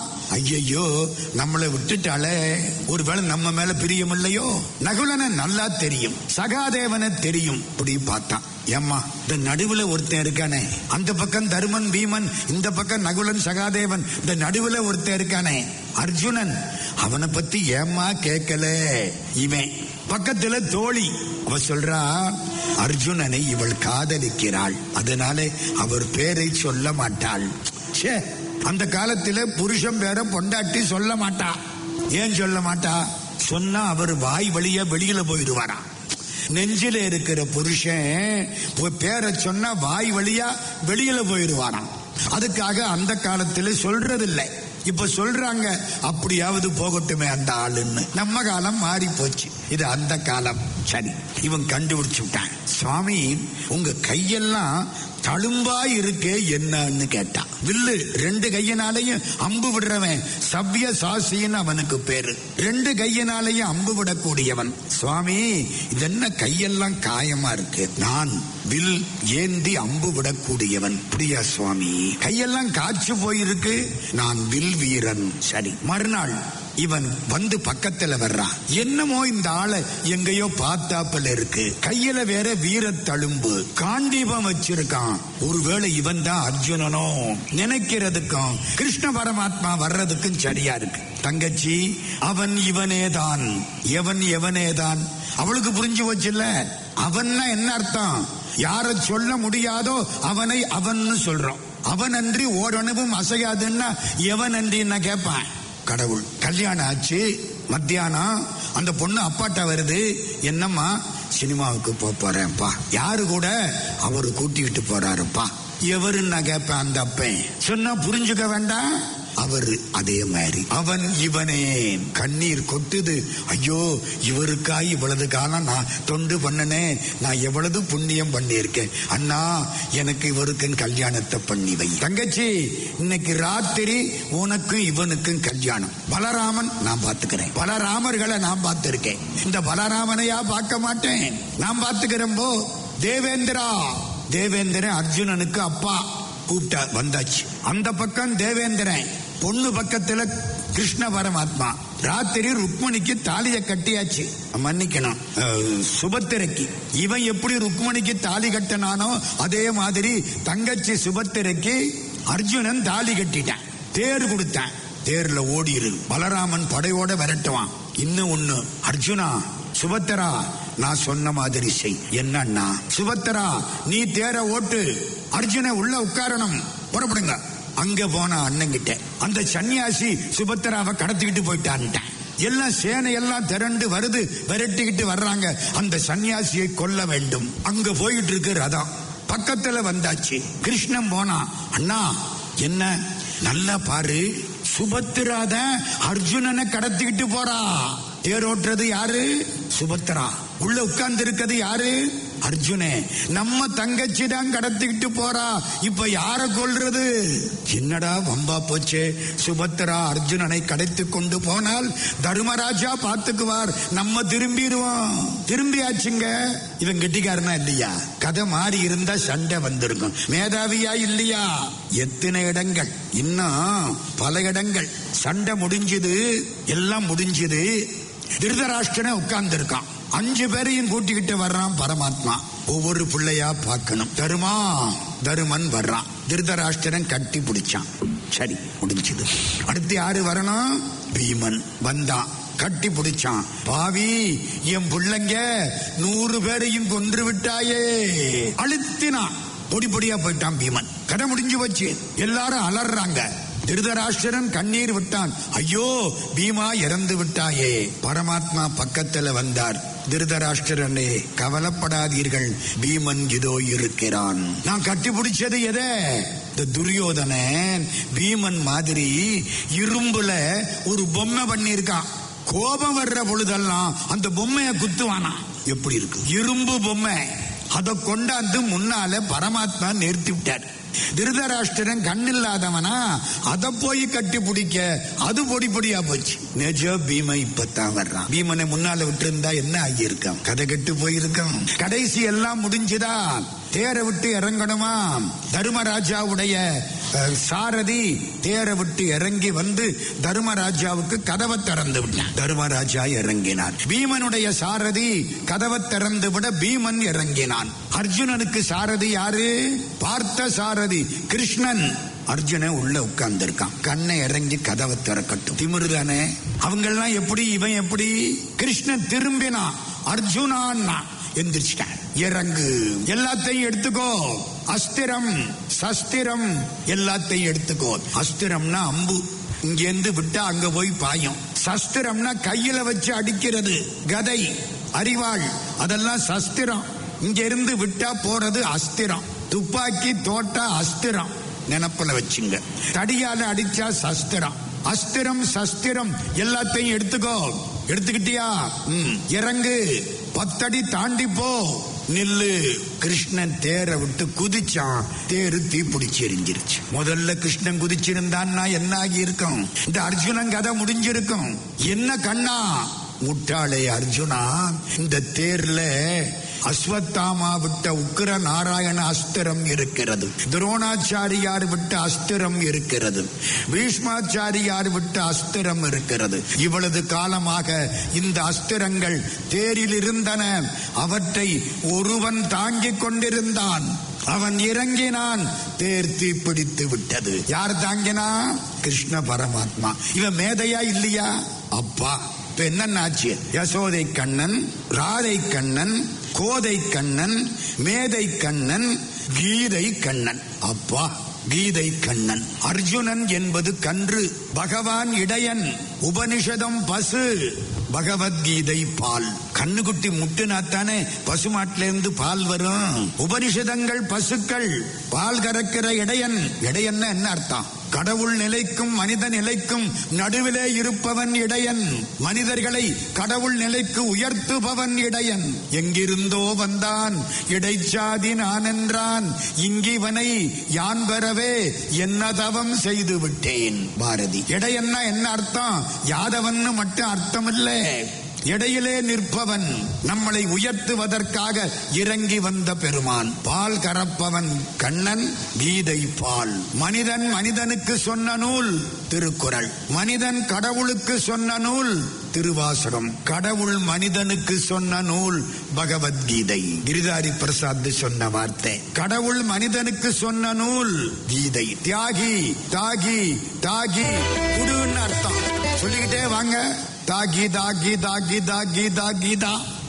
ஐயையோ நம்மளை விட்டுட்டாலே ஒருவேளை நம்ம மேல பிரியம் இல்லையோ நகுலனை நல்லா தெரியும் சகாதேவனை தெரியும் இப்படி பார்த்தான் ஏம்மா இந்த நடுவுல ஒருத்தன் இருக்கானே அந்த பக்கம் தருமன் பீமன் இந்த பக்கம் நகுலன் சகாதேவன் இந்த நடுவுல ஒருத்தன் இருக்கானே அர்ஜுனன் அவனை பத்தி ஏம்மா கேட்கல இவன் பக்கத்துல தோழி அவ சொல்றா அர்ஜுனனை இவள் காதலிக்கிறாள் அதனால அவர் பேரை சொல்ல மாட்டாள் ச்சே அந்த காலத்துல புருஷன் பேரை பொண்டாட்டி சொல்ல மாட்டா ஏன் சொல்ல மாட்டா சொன்னா அவர் வாய் வழியா வெளியில போயிடுவாராம் நெஞ்சில இருக்கிற புருஷன் போய் பேரை சொன்னா வாய் வழியா வெளியில போயிடுவாராம் அதுக்காக அந்த காலத்துல சொல்றதில்லை இப்ப சொல்றாங்க அப்படியாவது போகட்டுமே அந்த ஆளுன்னு நம்ம காலம் மாறி போச்சு இது அந்த காலம் சரி இவன் கண்டுபிடிச்சு விட்டான் சுவாமி உங்க கையெல்லாம் தழும்பா இருக்கே என்னன்னு கேட்டான் வில்லு ரெண்டு கையினாலையும் அம்பு விடுறவன் சவ்ய சாசின்னு அவனுக்கு பேரு ரெண்டு கையினாலையும் அம்பு விடக்கூடியவன் சுவாமி இது என்ன கையெல்லாம் காயமா இருக்கு நான் வில் ஏந்தி அம்பு விடக்கூடியவன் பிரியா சுவாமி கையெல்லாம் காய்ச்சி போயிருக்கு நான் வில் வீரன் சரி மறுநாள் இவன் வந்து பக்கத்துல வர்றான் என்னமோ இந்த ஆளை எங்கேயோ பார்த்தாப்புல இருக்கு கையில வேற வீர தழும்பு காண்டீபம் வச்சிருக்கான் ஒருவேளை இவன் தான் அர்ஜுனனோ நினைக்கிறதுக்கும் கிருஷ்ண பரமாத்மா வர்றதுக்கும் சரியா இருக்கு தங்கச்சி அவன் இவனேதான் எவன் எவனேதான் அவளுக்கு புரிஞ்சு போச்சுல்ல அவன்னா என்ன அர்த்தம் யார சொல்ல முடியாதோ அவனை அவன்னு சொல்றோம் அவன் அன்றி ஓரணுவும் அசையாதுன்னா எவன் அன்றின்னா கேட்பான் கடவுள் கல்யாணம் ஆச்சு மத்தியானம் அந்த பொண்ணு அப்பாட்ட வருது என்னம்மா சினிமாவுக்கு போப் போறேன்ப்பா யாரு கூட அவரு கூட்டிக்கிட்டு போறாருப்பா எவருன்னு நான் கேட்பேன் அந்த அப்பன் சொன்னா புரிஞ்சுக்க வேண்டாம் அவரு அதே மாதிரி அவன் இவனே கண்ணீர் கொட்டுது ஐயோ இவருக்கா இவ்வளவு காலம் நான் தொண்டு பண்ணனே நான் எவ்வளவு புண்ணியம் பண்ணியிருக்கேன் அண்ணா எனக்கு இவருக்கும் கல்யாணத்தை பண்ணி வை தங்கச்சி இன்னைக்கு ராத்திரி உனக்கும் இவனுக்கும் கல்யாணம் பலராமன் நான் பாத்துக்கிறேன் பலராமர்களை நான் பார்த்திருக்கேன் இந்த பலராமனையா பார்க்க மாட்டேன் நான் பார்த்துக்கிறேன் போ தேவேந்திரா தேவேந்திரன் அர்ஜுனனுக்கு அப்பா கூப்பிட்டா வந்தாச்சு அந்த பக்கம் தேவேந்திரன் பொண்ணு பக்கத்துல கிருஷ்ண பரமாத்மா ராத்திரி ருக்மணிக்கு தாலியை கட்டியாச்சு மன்னிக்கணும் அஹ், சுபத்திரைக்கு இவன் எப்படி ருக்மணிக்கு தாலி கட்டினானோ அதே மாதிரி தங்கச்சி சுபத்திரைக்கு அர்ஜுனன் தாலி கட்டிட்டான் தேர் கொடுத்தான் தேர்ல ஓடிரு பலராமன் படையோட விரட்டுவான் இன்னும் ஒண்ணு அர்ஜுனா சுபத்திரா நான் சொன்ன மாதிரி செய் என்னன்னா சுபத்திரா நீ தேர ஓட்டு அர்ஜுன உள்ள உட்காரணும் புறப்படுங்க அங்க போன அண்ணங்கிட்ட அந்த சன்னியாசி சுபத்திராவை கடத்திக்கிட்டு போயிட்டான்ட்டான் எல்லாம் சேனை எல்லாம் திரண்டு வருது விரட்டிக்கிட்டு வர்றாங்க அந்த சன்னியாசியை கொல்ல வேண்டும் அங்க போயிட்டு இருக்கு ரதம் பக்கத்துல வந்தாச்சு கிருஷ்ணன் போனா அண்ணா என்ன நல்லா பாரு சுபத்திரா தான் அர்ஜுனனை கடத்திக்கிட்டு போறா தேரோட்டுறது யாரு சுபத்திரா உள்ள உட்கார்ந்து இருக்கிறது யாரு அர்ஜுனே நம்ம தங்கச்சி தான் கடத்திக்கிட்டு போறா இப்ப யார கொல்றது என்னடா வம்பா போச்சே சுபத்திரா அர்ஜுனனை கடத்தி கொண்டு போனால் தர்மராஜா பாத்துக்குவார் நம்ம திரும்பிடுவோம் திரும்பியாச்சுங்க இவன் கெட்டிக்காரனா இல்லையா கதை மாறி இருந்தா சண்டை வந்திருக்கும் மேதாவியா இல்லையா எத்தனை இடங்கள் இன்னும் பல இடங்கள் சண்டை முடிஞ்சது எல்லாம் முடிஞ்சது திருதராஷ்டிரனை உட்கார்ந்து இருக்கான் அஞ்சு பேரையும் கூட்டிக்கிட்டு வர்றான் பரமாத்மா ஒவ்வொரு பிள்ளையா பார்க்கணும் தருமா தருமன் வர்றான் திருதராஷ்டிரன் கட்டி பிடிச்சான் சரி முடிஞ்சது அடுத்து யாரு வரணும் பீமன் வந்தான் கட்டி பிடிச்சான் பாவி என் பிள்ளைங்க நூறு பேரையும் கொன்று விட்டாயே அழுத்தினான் பொடி பொடியா போயிட்டான் பீமன் கதை முடிஞ்சு வச்சு எல்லாரும் அலறாங்க திருதராஷ்டிரன் கண்ணீர் விட்டான் ஐயோ பீமா இறந்து விட்டாயே பரமாத்மா பக்கத்துல வந்தார் திருதராஷ்டிரனே கவலைப்படாதீர்கள் பீமன் இதோ இருக்கிறான் நான் கட்டி பிடிச்சது எதை இந்த துரியோதனன் பீமன் மாதிரி இரும்புல ஒரு பொம்மை பண்ணியிருக்கான் கோபம் வர்ற பொழுதெல்லாம் அந்த பொம்மைய குத்துவானா எப்படி இருக்கு இரும்பு பொம்மை அதை கொண்டாந்து முன்னால பரமாத்மா நிறுத்தி விட்டார் திருதராஷ்டிரன் கண்ணில்லாதவனா அதை போய் கட்டி பிடிக்க அது பொடி பொடியா போச்சு நெஜ பீமை இப்பதான் வர்றான் பீமனை முன்னால விட்டு இருந்தா என்ன ஆகியிருக்கான் கதை கெட்டு போயிருக்கான் கடைசி எல்லாம் முடிஞ்சுதா தேரை விட்டு இறங்கணுமா தர்மராஜாவுடைய அஹ், சாரதி தேரை விட்டு இறங்கி வந்து தர்மராஜாவுக்கு கதவை திறந்து விட்டான் தர்மராஜா இறங்கினார் பீமனுடைய சாரதி கதவை திறந்து விட பீமன் இறங்கினான் அர்ஜுனனுக்கு சாரதி யாரு பார்த்த சாரதி கிருஷ்ணன் அர்ஜுனன் உள்ள உட்கார்ந்து இருக்கான் கண்ணை இறங்கி கதவை திறக்கட்டும் திமிருதானே அவங்க எல்லாம் எப்படி இவன் எப்படி கிருஷ்ணன் திரும்பினான் அர்ஜுனான்னா எந்திரிச்சிட்டான் இறங்கு எல்லாத்தையும் எடுத்துக்கோ அஸ்திரம் சஸ்திரம் எல்லாத்தையும் எடுத்துக்கோ அஸ்திரம்னா அம்பு இங்கேருந்து விட்டா அங்க போய் பாயும் சஸ்திரம்னா கையில வச்சு அடிக்கிறது கதை அறிவாள் அதெல்லாம் சஸ்திரம் இங்க இருந்து விட்டா போறது அஸ்திரம் துப்பாக்கி தோட்டா அஸ்திரம் நினப்புல வச்சுங்க தடியால அடிச்சா சஸ்திரம் அஸ்திரம் சஸ்திரம் எல்லாத்தையும் எடுத்துக்கோ எடுத்துக்கிட்டியா ம், இறங்கு பத்தடி தாண்டி போ நில்லு கிருஷ்ணன் தேரை விட்டு குதிச்சான் தேரு தீப்பிடிச்சு எரிஞ்சிருச்சு முதல்ல கிருஷ்ணன் குதிச்சிருந்தான்னா என்ன ஆகி இருக்கும் இந்த அர்ஜுனன் கதை முடிஞ்சிருக்கும் என்ன கண்ணா முட்டாளே அர்ஜுனா இந்த தேர்ல அஸ்வத்தாமா விட்ட உக்கிர நாராயண அஸ்திரம் இருக்கிறது துரோணாச்சாரியார் விட்ட அஸ்திரம் இருக்கிறது பீஷ்மாச்சாரியார் விட்ட அஸ்திரம் இருக்கிறது இவ்வளவு காலமாக இந்த அஸ்திரங்கள் தேரில் இருந்தன அவற்றை ஒருவன் தாங்கிக் கொண்டிருந்தான் அவன் இறங்கினான் தேர் தீப்பிடித்து விட்டது யார் தாங்கினா கிருஷ்ண பரமாத்மா இவன் மேதையா இல்லையா அப்பா இப்ப என்னன்னாச்சு யசோதை கண்ணன் ராதை கண்ணன் கோதை கண்ணன் மேதை கண்ணன் கீதை கண்ணன் அப்பா கீதை கண்ணன் அர்ஜுனன் என்பது கன்று பகவான் இடையன் உபனிஷதம் பசு பகவத்கீதை பால் கண்ணுக்குட்டி முட்டுனாத்தானே பசுமாட்டில இருந்து பால் வரும் உபனிஷதங்கள் பசுக்கள் பால் கறக்கிற இடையன் இடையன்னா என்ன அர்த்தம் கடவுள் நிலைக்கும் மனித நிலைக்கும் நடுவிலே இருப்பவன் இடையன் மனிதர்களை கடவுள் நிலைக்கு உயர்த்துபவன் இடையன் எங்கிருந்தோ வந்தான் இடைச்சாதி நான் என்றான் இங்கிவனை யான் பெறவே என்ன தவம் செய்து விட்டேன் பாரதி இடையன்னா என்ன அர்த்தம் யாதவன்னு மட்டும் அர்த்தம் இல்லை இடையிலே நிற்பவன் நம்மளை உயர்த்துவதற்காக இறங்கி வந்த பெருமான் பால் கறப்பவன் கண்ணன் கீதை பால் மனிதன் மனிதனுக்கு சொன்ன நூல் திருக்குறள் மனிதன் கடவுளுக்கு சொன்ன நூல் திருவாசகம் கடவுள் மனிதனுக்கு சொன்ன நூல் பகவத்கீதை கிரிதாரி பிரசாத் சொன்ன வார்த்தை கடவுள் மனிதனுக்கு சொன்ன நூல் கீதை தியாகி தாகி தாகி குடுன்னு அர்த்தம் சொல்லிக்கிட்டே வாங்க தா கீதா கீதா கீதா கீதா கீதா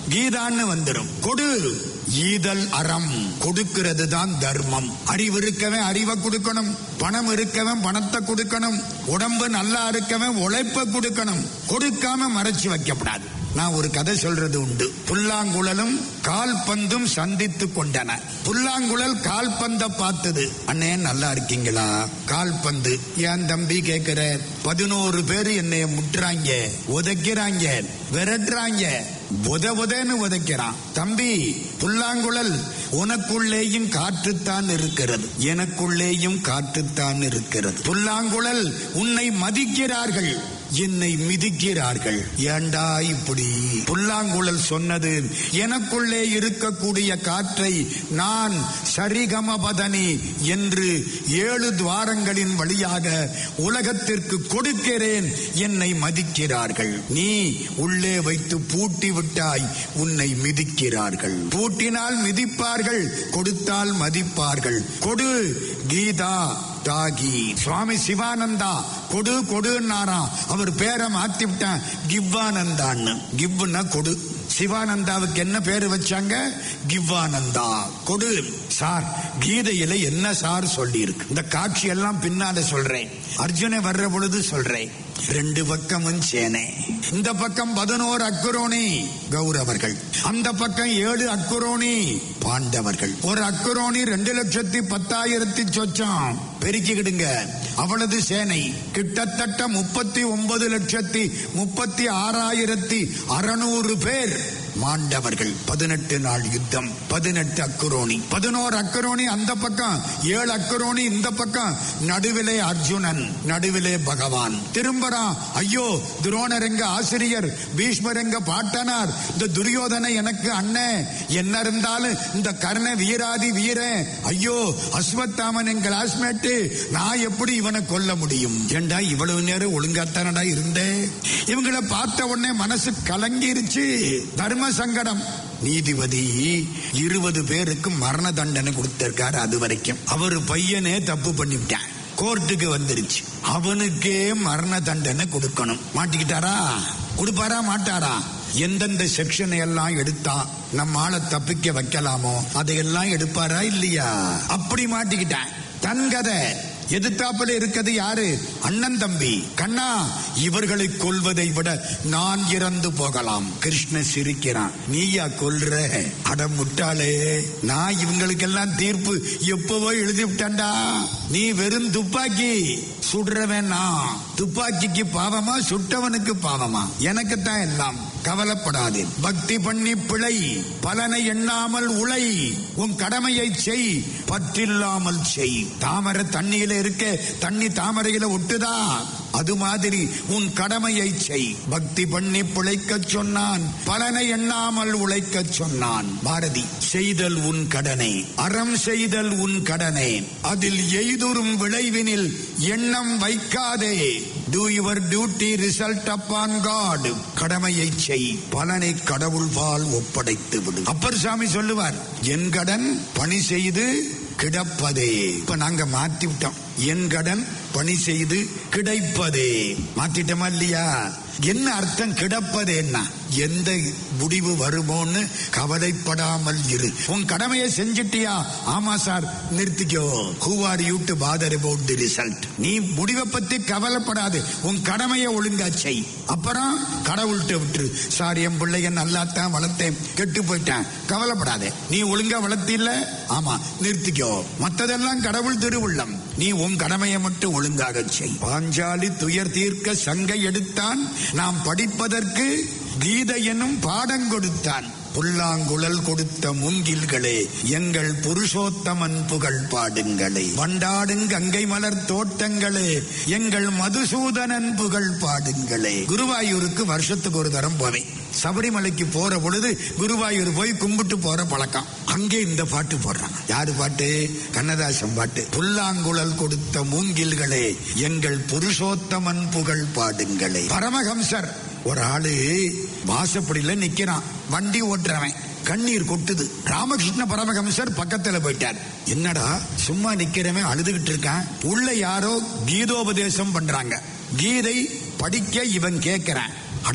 கீதான்னு வந்துடும் கொடு ஈதல் அறம் கொடுக்கிறது தான் தர்மம் அறிவு இருக்கவன் அறிவை கொடுக்கணும் பணம் இருக்கவன் பணத்தை கொடுக்கணும் உடம்பு நல்லா இருக்கவன் உழைப்ப கொடுக்கணும் கொடுக்காம மறைச்சு வைக்கப்படாது நான் ஒரு கதை சொல்றது உண்டு புல்லாங்குழலும் கால்பந்தும் சந்தித்து கொண்டன புல்லாங்குழல் கால்பந்த பார்த்தது அண்ணே நல்லா இருக்கீங்களா கால்பந்து ஏன் தம்பி கேக்குற பதினோரு பேர் என்னைய முட்டுறாங்க உதைக்கிறாங்க விரட்டுறாங்க உத உதன்னு உதைக்கிறான் தம்பி புல்லாங்குழல் உனக்குள்ளேயும் காற்றுத்தான் இருக்கிறது எனக்குள்ளேயும் காற்றுத்தான் இருக்கிறது புல்லாங்குழல் உன்னை மதிக்கிறார்கள் என்னை மிதிக்கிறார்கள் ஏண்டா இப்படி புல்லாங்குழல் சொன்னது எனக்குள்ளே இருக்கக்கூடிய காற்றை நான் சரிகமபதனி என்று ஏழு துவாரங்களின் வழியாக உலகத்திற்கு கொடுக்கிறேன் என்னை மதிக்கிறார்கள் நீ உள்ளே வைத்து பூட்டி விட்டாய் உன்னை மிதிக்கிறார்கள் பூட்டினால் மிதிப்பார்கள் கொடுத்தால் மதிப்பார்கள் கொடு கீதா தாகி சுவாமி சிவானந்தா கொடு கொடுன்னாராம் அவர் பேரை மாத்தி விட்டான் கிவ்வானந்தான்னு கிவ்னா கொடு சிவானந்தாவுக்கு என்ன பேரு வச்சாங்க கிவ்வானந்தா கொடு சார் கீதையில என்ன சார் சொல்லி இருக்கு இந்த காட்சி எல்லாம் பின்னால சொல்றேன் அர்ஜுனை வர்ற பொழுது சொல்றேன் ரெண்டு பக்கமும் சேனை இந்த பக்கம் பதினோரு அக்குரோணி கௌரவர்கள் அந்த பக்கம் ஏழு அக்குரோணி பாண்டவர்கள் ஒரு அக்குரோணி ரெண்டு லட்சத்தி பத்தாயிரத்தி சொச்சம் பெருக்கிக்கிடுங்க அவளது சேனை கிட்டத்தட்ட முப்பத்தி ஒன்பது லட்சத்தி முப்பத்தி ஆறாயிரத்தி அறுநூறு பேர் மாண்டவர்கள் பதினெட்டு நாள் யுத்தம் பதினெட்டு அக்குரோணி பதினோரு அக்குரோணி அந்த பக்கம் ஏழு அக்குரோணி இந்த பக்கம் நடுவிலே அர்ஜுனன் நடுவிலே பகவான் திரும்பறான் ஐயோ துரோணர் எங்க ஆசிரியர் பீஷ்மர் எங்க பாட்டனார் இந்த துரியோதனை எனக்கு அண்ணன் என்ன இருந்தாலும் இந்த கர்ண வீராதி வீரன் ஐயோ அஸ்வத்தாமன் என் கிளாஸ்மேட்டு நான் எப்படி இவனை கொல்ல முடியும் ஏண்டா இவ்வளவு நேரம் ஒழுங்காத்தானடா இருந்தேன் இவங்களை பார்த்த உடனே மனசு கலங்கிருச்சு தர்ம சங்கடம் நீதிபதி இருபது பேருக்கு மரண தண்டனை கொடுத்திருக்காரு அது வரைக்கும் அவர் பையனே தப்பு பண்ணிவிட்டான் கோர்ட்டுக்கு வந்துருச்சு அவனுக்கே மரண தண்டனை கொடுக்கணும் மாட்டிக்கிட்டாரா கொடுப்பாரா மாட்டாரா எந்தெந்த செக்ஷனை எல்லாம் எடுத்தா நம்ம ஆளை தப்பிக்க வைக்கலாமோ அதையெல்லாம் எடுப்பாரா இல்லையா அப்படி மாட்டிக்கிட்டேன் தன் கதை எதிர்த்தாப்புல இருக்கிறது யாரு அண்ணன் தம்பி கண்ணா இவர்களை கொல்வதை விட நான் இறந்து போகலாம் கிருஷ்ண சிரிக்கிறான் நீயா கொல்ற அட முட்டாளே நான் இவங்களுக்கெல்லாம் தீர்ப்பு எப்பவோ எழுதி விட்டேன்டா நீ வெறும் துப்பாக்கி சுடுறவன் நான் துப்பாக்கிக்கு பாவமா சுட்டவனுக்கு பாவமா எனக்கு தான் எல்லாம் கவலைப்படாதே பக்தி பண்ணி பிழை பலனை எண்ணாமல் உழை உன் கடமையை செய் பற்றில்லாமல் செய் தாமரை தண்ணியில இருக்க தண்ணி தாமரையில ஒட்டுதா அது மாதிரி உன் கடமையை செய் பக்தி பண்ணி பிழைக்கச் சொன்னான் பலனை எண்ணாமல் உழைக்கச் சொன்னான் பாரதி செய்தல் உன் கடனே அறம் செய்தல் உன் கடனே அதில் எய்துறும் விளைவினில் எண்ணம் வைக்காதே do your duty result upon God கடமையை செய் பலனை கடவுள் பால் ஒப்படைத்து விடு அப்பர் சாமி சொல்லுவார் என் கடன் பணி செய்து கிடப்பதே இப்ப நாங்க மாத்தி விட்டோம் என் கடன் பணி செய்து கிடைப்பதே மாத்திட்டோமா இல்லையா என்ன அர்த்தம் கிடப்பதேன்னா எந்த முடிவு வருமோன்னு கவலைப்படாமல் இரு உன் கடமையை செஞ்சிட்டியா ஆமா சார் நிறுத்திக்கோ who are you to bother about the result நீ முடிவை பத்தி கவலைப்படாது உன் கடமையை ஒழுங்கா செய் அப்புறம் கடவுள்கிட்ட விட்டுரு சார் என் பிள்ளைய நல்லா தான் வளர்த்தேன் கெட்டு போயிட்டேன் கவலைப்படாதே நீ ஒழுங்கா வளர்த்தில்ல ஆமா நிறுத்திக்கோ மத்ததெல்லாம் கடவுள் திருவுள்ளம் நீ உன் கடமையை மட்டும் ஒழுங்காக செய் பாஞ்சாலி துயர் தீர்க்க சங்கை எடுத்தான் நாம் படிப்பதற்கு கீதை எனும் பாடம் கொடுத்தான் புல்லாங்குழல் கொடுத்த மூங்கில்களே எங்கள் புருஷோத்தமன் புகழ் பாடுங்களே வண்டாடுங் கங்கை மலர் தோட்டங்களே எங்கள் மதுசூதனன் புகழ் பாடுங்களே குருவாயூருக்கு வருஷத்துக்கு ஒரு தரம் போவேன் சபரிமலைக்கு போற பொழுது குருவாயூர் போய் கும்பிட்டு போற பழக்கம் அங்கே இந்த பாட்டு போடுறாங்க யாரு பாட்டு கண்ணதாசன் பாட்டு புல்லாங்குழல் கொடுத்த மூங்கில்களே எங்கள் புருஷோத்தமன் புகழ் பாடுங்களே பரமஹம்சர் ஒரு ஆளு வாசப்படியில நிக்கிறான் வண்டி ஓட்டுறவன் கண்ணீர் கொட்டுது ராமகிருஷ்ண பரமஹம்சர் பக்கத்துல போயிட்டார் என்னடா சும்மா நிக்கிறவன் அழுதுகிட்டு இருக்கான் உள்ள யாரோ கீதோபதேசம் பண்றாங்க கீதை படிக்க இவன் கேட்கிறான் அட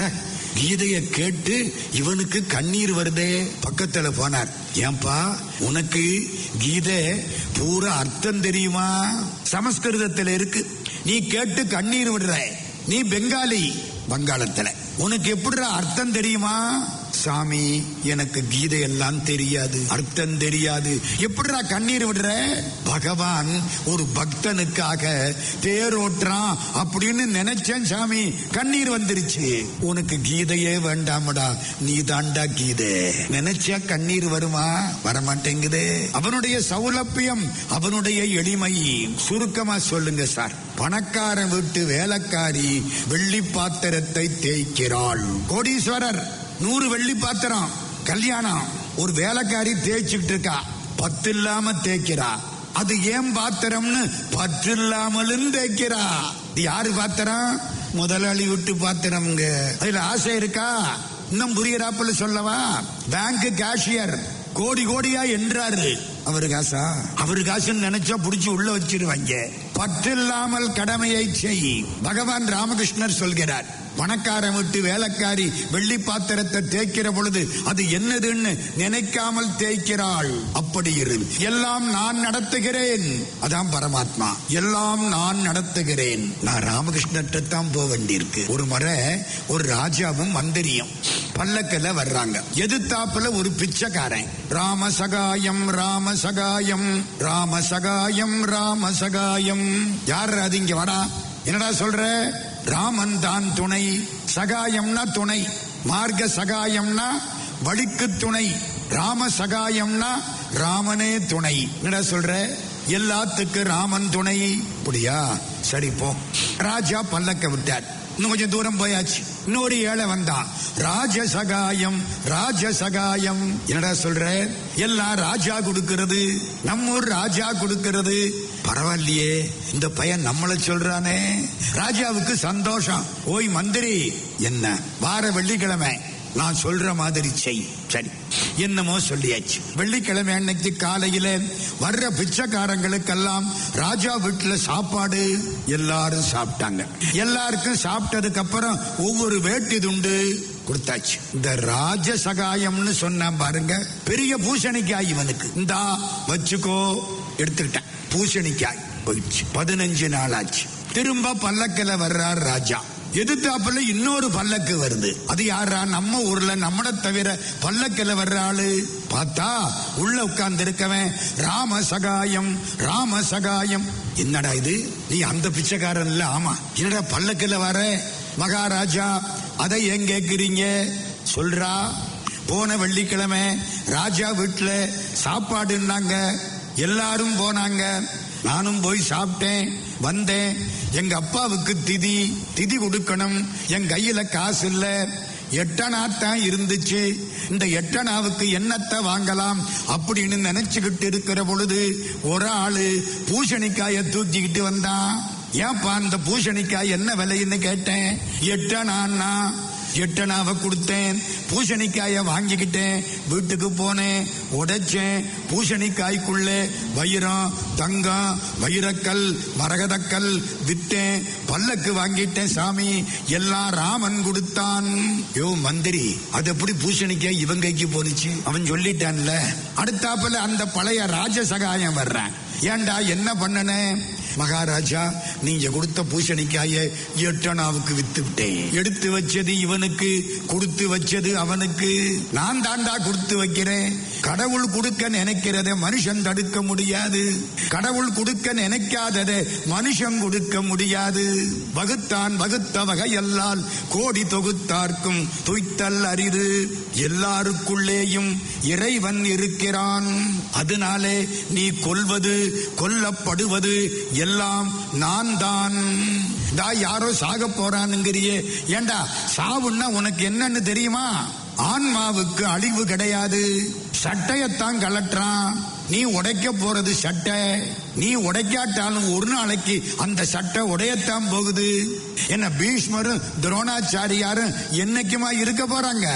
கீதைய கேட்டு இவனுக்கு கண்ணீர் வருதே பக்கத்துல போனார் ஏன்பா உனக்கு கீதை பூரா அர்த்தம் தெரியுமா சமஸ்கிருதத்துல இருக்கு நீ கேட்டு கண்ணீர் விடுற நீ பெங்காலி வங்காளத்துல உனக்கு எப்படி அர்த்தம் தெரியுமா சாமி எனக்கு கீதை எல்லாம் தெரியாது அர்த்தம் தெரியாது எப்படிடா கண்ணீர் விடுற பகவான் ஒரு பக்தனுக்காக தேரோட்டுறான் அப்படின்னு நினைச்சேன் சாமி கண்ணீர் வந்துருச்சு உனக்கு கீதையே வேண்டாமடா நீ தாண்டா கீதை நினைச்சா கண்ணீர் வருமா வரமாட்டேங்குதே அவனுடைய சௌலபியம் அவனுடைய எளிமை சுருக்கமா சொல்லுங்க சார் பணக்கார வீட்டு வேலைக்காரி வெள்ளி பாத்திரத்தை தேய்க்கிறாள் கோடீஸ்வரர் நூறு வெள்ளி பாத்திரம் கல்யாணம் ஒரு வேலைக்காரி தேய்ச்சிட்டு இருக்கா பத்து இல்லாம தேய்க்கிறா அது ஏன் பாத்திரம்னு பற்று இல்லாமலும் தேய்க்கிறா இது யாரு பாத்திரம் முதலாளி விட்டு பாத்திரம்ங்க அதுல ஆசை இருக்கா இன்னும் புரியறாப்புல சொல்லவா பேங்க் கேஷியர் கோடி கோடியா என்றாரு அவரு காசா அவரு காசுன்னு நினைச்சா புடிச்சு உள்ள வச்சிருவாங்க பற்றில்லாமல் கடமையை செய் பகவான் ராமகிருஷ்ணர் சொல்கிறார் பணக்காரன் விட்டு வேலைக்காரி வெள்ளி பாத்திரத்தை தேய்க்கிற பொழுது அது என்னதுன்னு நினைக்காமல் தேய்க்கிறாள் அப்படி இரு எல்லாம் நான் நடத்துகிறேன் அதான் பரமாத்மா எல்லாம் நான் நடத்துகிறேன் நான் ராமகிருஷ்ணர்கிட்ட தான் போக வேண்டியிருக்கு ஒரு முறை ஒரு ராஜாவும் மந்திரியும் பல்லக்கில் வர்றாங்க எதிர்த்தாப்புல ஒரு பிச்சைக்காரன் ராம சகாயம் ராம சகாயம் ராம சகாயம் ராம சகாயம் யார் அது இங்க வாடா என்னடா சொல்ற ராமன் தான் துணை சகாயம்னா துணை மார்க்க சகாயம்னா வழிக்கு துணை ராம சகாயம்னா ராமனே துணை என்னடா சொல்ற எல்லாத்துக்கும் ராமன் துணை அப்படியா சரி போ ராஜா பல்லக்க விட்டார் இன்னும் கொஞ்சம் தூரம் போயாச்சு இன்னொரு ஏழை வந்தான் ராஜசகாயம் ராஜசகாயம் என்னடா சொல்ற எல்லாம் ராஜா கொடுக்கிறது நம்ம ஊர் ராஜா கொடுக்கிறது பரவாயில்லையே இந்த பையன் நம்மள சொல்றானே ராஜாவுக்கு சந்தோஷம் ஓய் மந்திரி என்ன வார வெள்ளிக்கிழமை நான் சொல்ற மாதிரி செய் சரி என்னமோ சொல்லியாச்சு வெள்ளிக்கிழமை அன்னைக்கு காலையில வர்ற பிச்சைக்காரங்களுக்கெல்லாம் ராஜா வீட்டுல சாப்பாடு எல்லாரும் சாப்பிட்டாங்க எல்லாருக்கும் சாப்பிட்டதுக்கு அப்புறம் ஒவ்வொரு வேட்டி துண்டு கொடுத்தாச்சு இந்த ராஜ சகாயம்னு சொன்ன பாருங்க பெரிய பூசணிக்காய் இவனுக்கு இந்தா வச்சுக்கோ எடுத்துக்கிட்டேன் பூசணிக்காய் போயிடுச்சு பதினஞ்சு நாள் ஆச்சு திரும்ப பல்லக்கில வர்றார் ராஜா எதிர்த்தாப்புல இன்னொரு பல்லக்கு வருது அது யாரா நம்ம ஊர்ல நம்மட தவிர பல்லக்கில வர்ற ஆளு பார்த்தா உள்ள உட்கார்ந்து இருக்கவன் ராம சகாயம் ராம சகாயம் என்னடா இது நீ அந்த பிச்சைக்காரன் இல்ல ஆமா என்னடா பல்லக்கில வர மகாராஜா அதை ஏன் கேக்குறீங்க சொல்றா போன வெள்ளிக்கிழமை ராஜா வீட்டுல சாப்பாடுன்னாங்க எல்லாரும் போனாங்க நானும் போய் சாப்பிட்டேன் வந்தேன் எங்க அப்பாவுக்கு திதி திதி கொடுக்கணும் என் கையில காசு இல்ல எட்டனா தான் இருந்துச்சு இந்த எட்டனாவுக்கு என்னத்தை வாங்கலாம் அப்படின்னு நினைச்சுக்கிட்டு இருக்கிற பொழுது ஒரு ஆளு பூசணிக்காய தூக்கிக்கிட்டு வந்தான் ஏன்பா அந்த பூசணிக்காய் என்ன விலைன்னு கேட்டேன் எட்டனான்னா எட்டனாவை கொடுத்தேன் பூசணிக்காய வாங்கிக்கிட்டேன் வீட்டுக்கு போனேன் உடைச்சேன் பூசணிக்காய்க்குள்ளே வைரம் தங்கம் வைரக்கல் மரகதக்கல் வித்தேன் பல்லக்கு வாங்கிட்டேன் சாமி எல்லாம் ராமன் கொடுத்தான் யோ மந்திரி அது எப்படி பூசணிக்காய் இவன் கைக்கு போனுச்சு அவன் சொல்லிட்டான்ல அடுத்தாப்புல அந்த பழைய ராஜசகாயம் வர்றான் ஏண்டா என்ன பண்ணன மகாராஜா நீங்க கொடுத்த பூசணிக்காய எட்டனாவுக்கு வித்து விட்டேன் எடுத்து வச்சது இவனுக்கு கொடுத்து வச்சது அவனுக்கு நான் தாண்டா கொடுத்து வைக்கிறேன் கடவுள் கொடுக்க நினைக்கிறத மனுஷன் தடுக்க முடியாது கடவுள் கொடுக்க நினைக்காததை மனுஷன் கொடுக்க முடியாது வகுத்தான் வகுத்த வகையல்லால் கோடி தொகுத்தார்க்கும் துய்த்தல் அரிது எல்லாருக்குள்ளேயும் இறைவன் இருக்கிறான் அதனாலே நீ கொல்வது கொல்லப்படுவது எல்லாம் நான் தான் தா யாரோ சாக போறானுங்கிறியே ஏண்டா சாவுன்னா உனக்கு என்னன்னு தெரியுமா ஆன்மாவுக்கு அழிவு கிடையாது சட்டையத்தான் கலட்டுறான் நீ உடைக்க போறது சட்டை நீ உடைக்காட்டாலும் ஒரு நாளைக்கு அந்த சட்டை உடையத்தான் போகுது என்ன பீஷ்மரும் துரோணாச்சாரியாரும் என்னைக்குமா இருக்க போறாங்க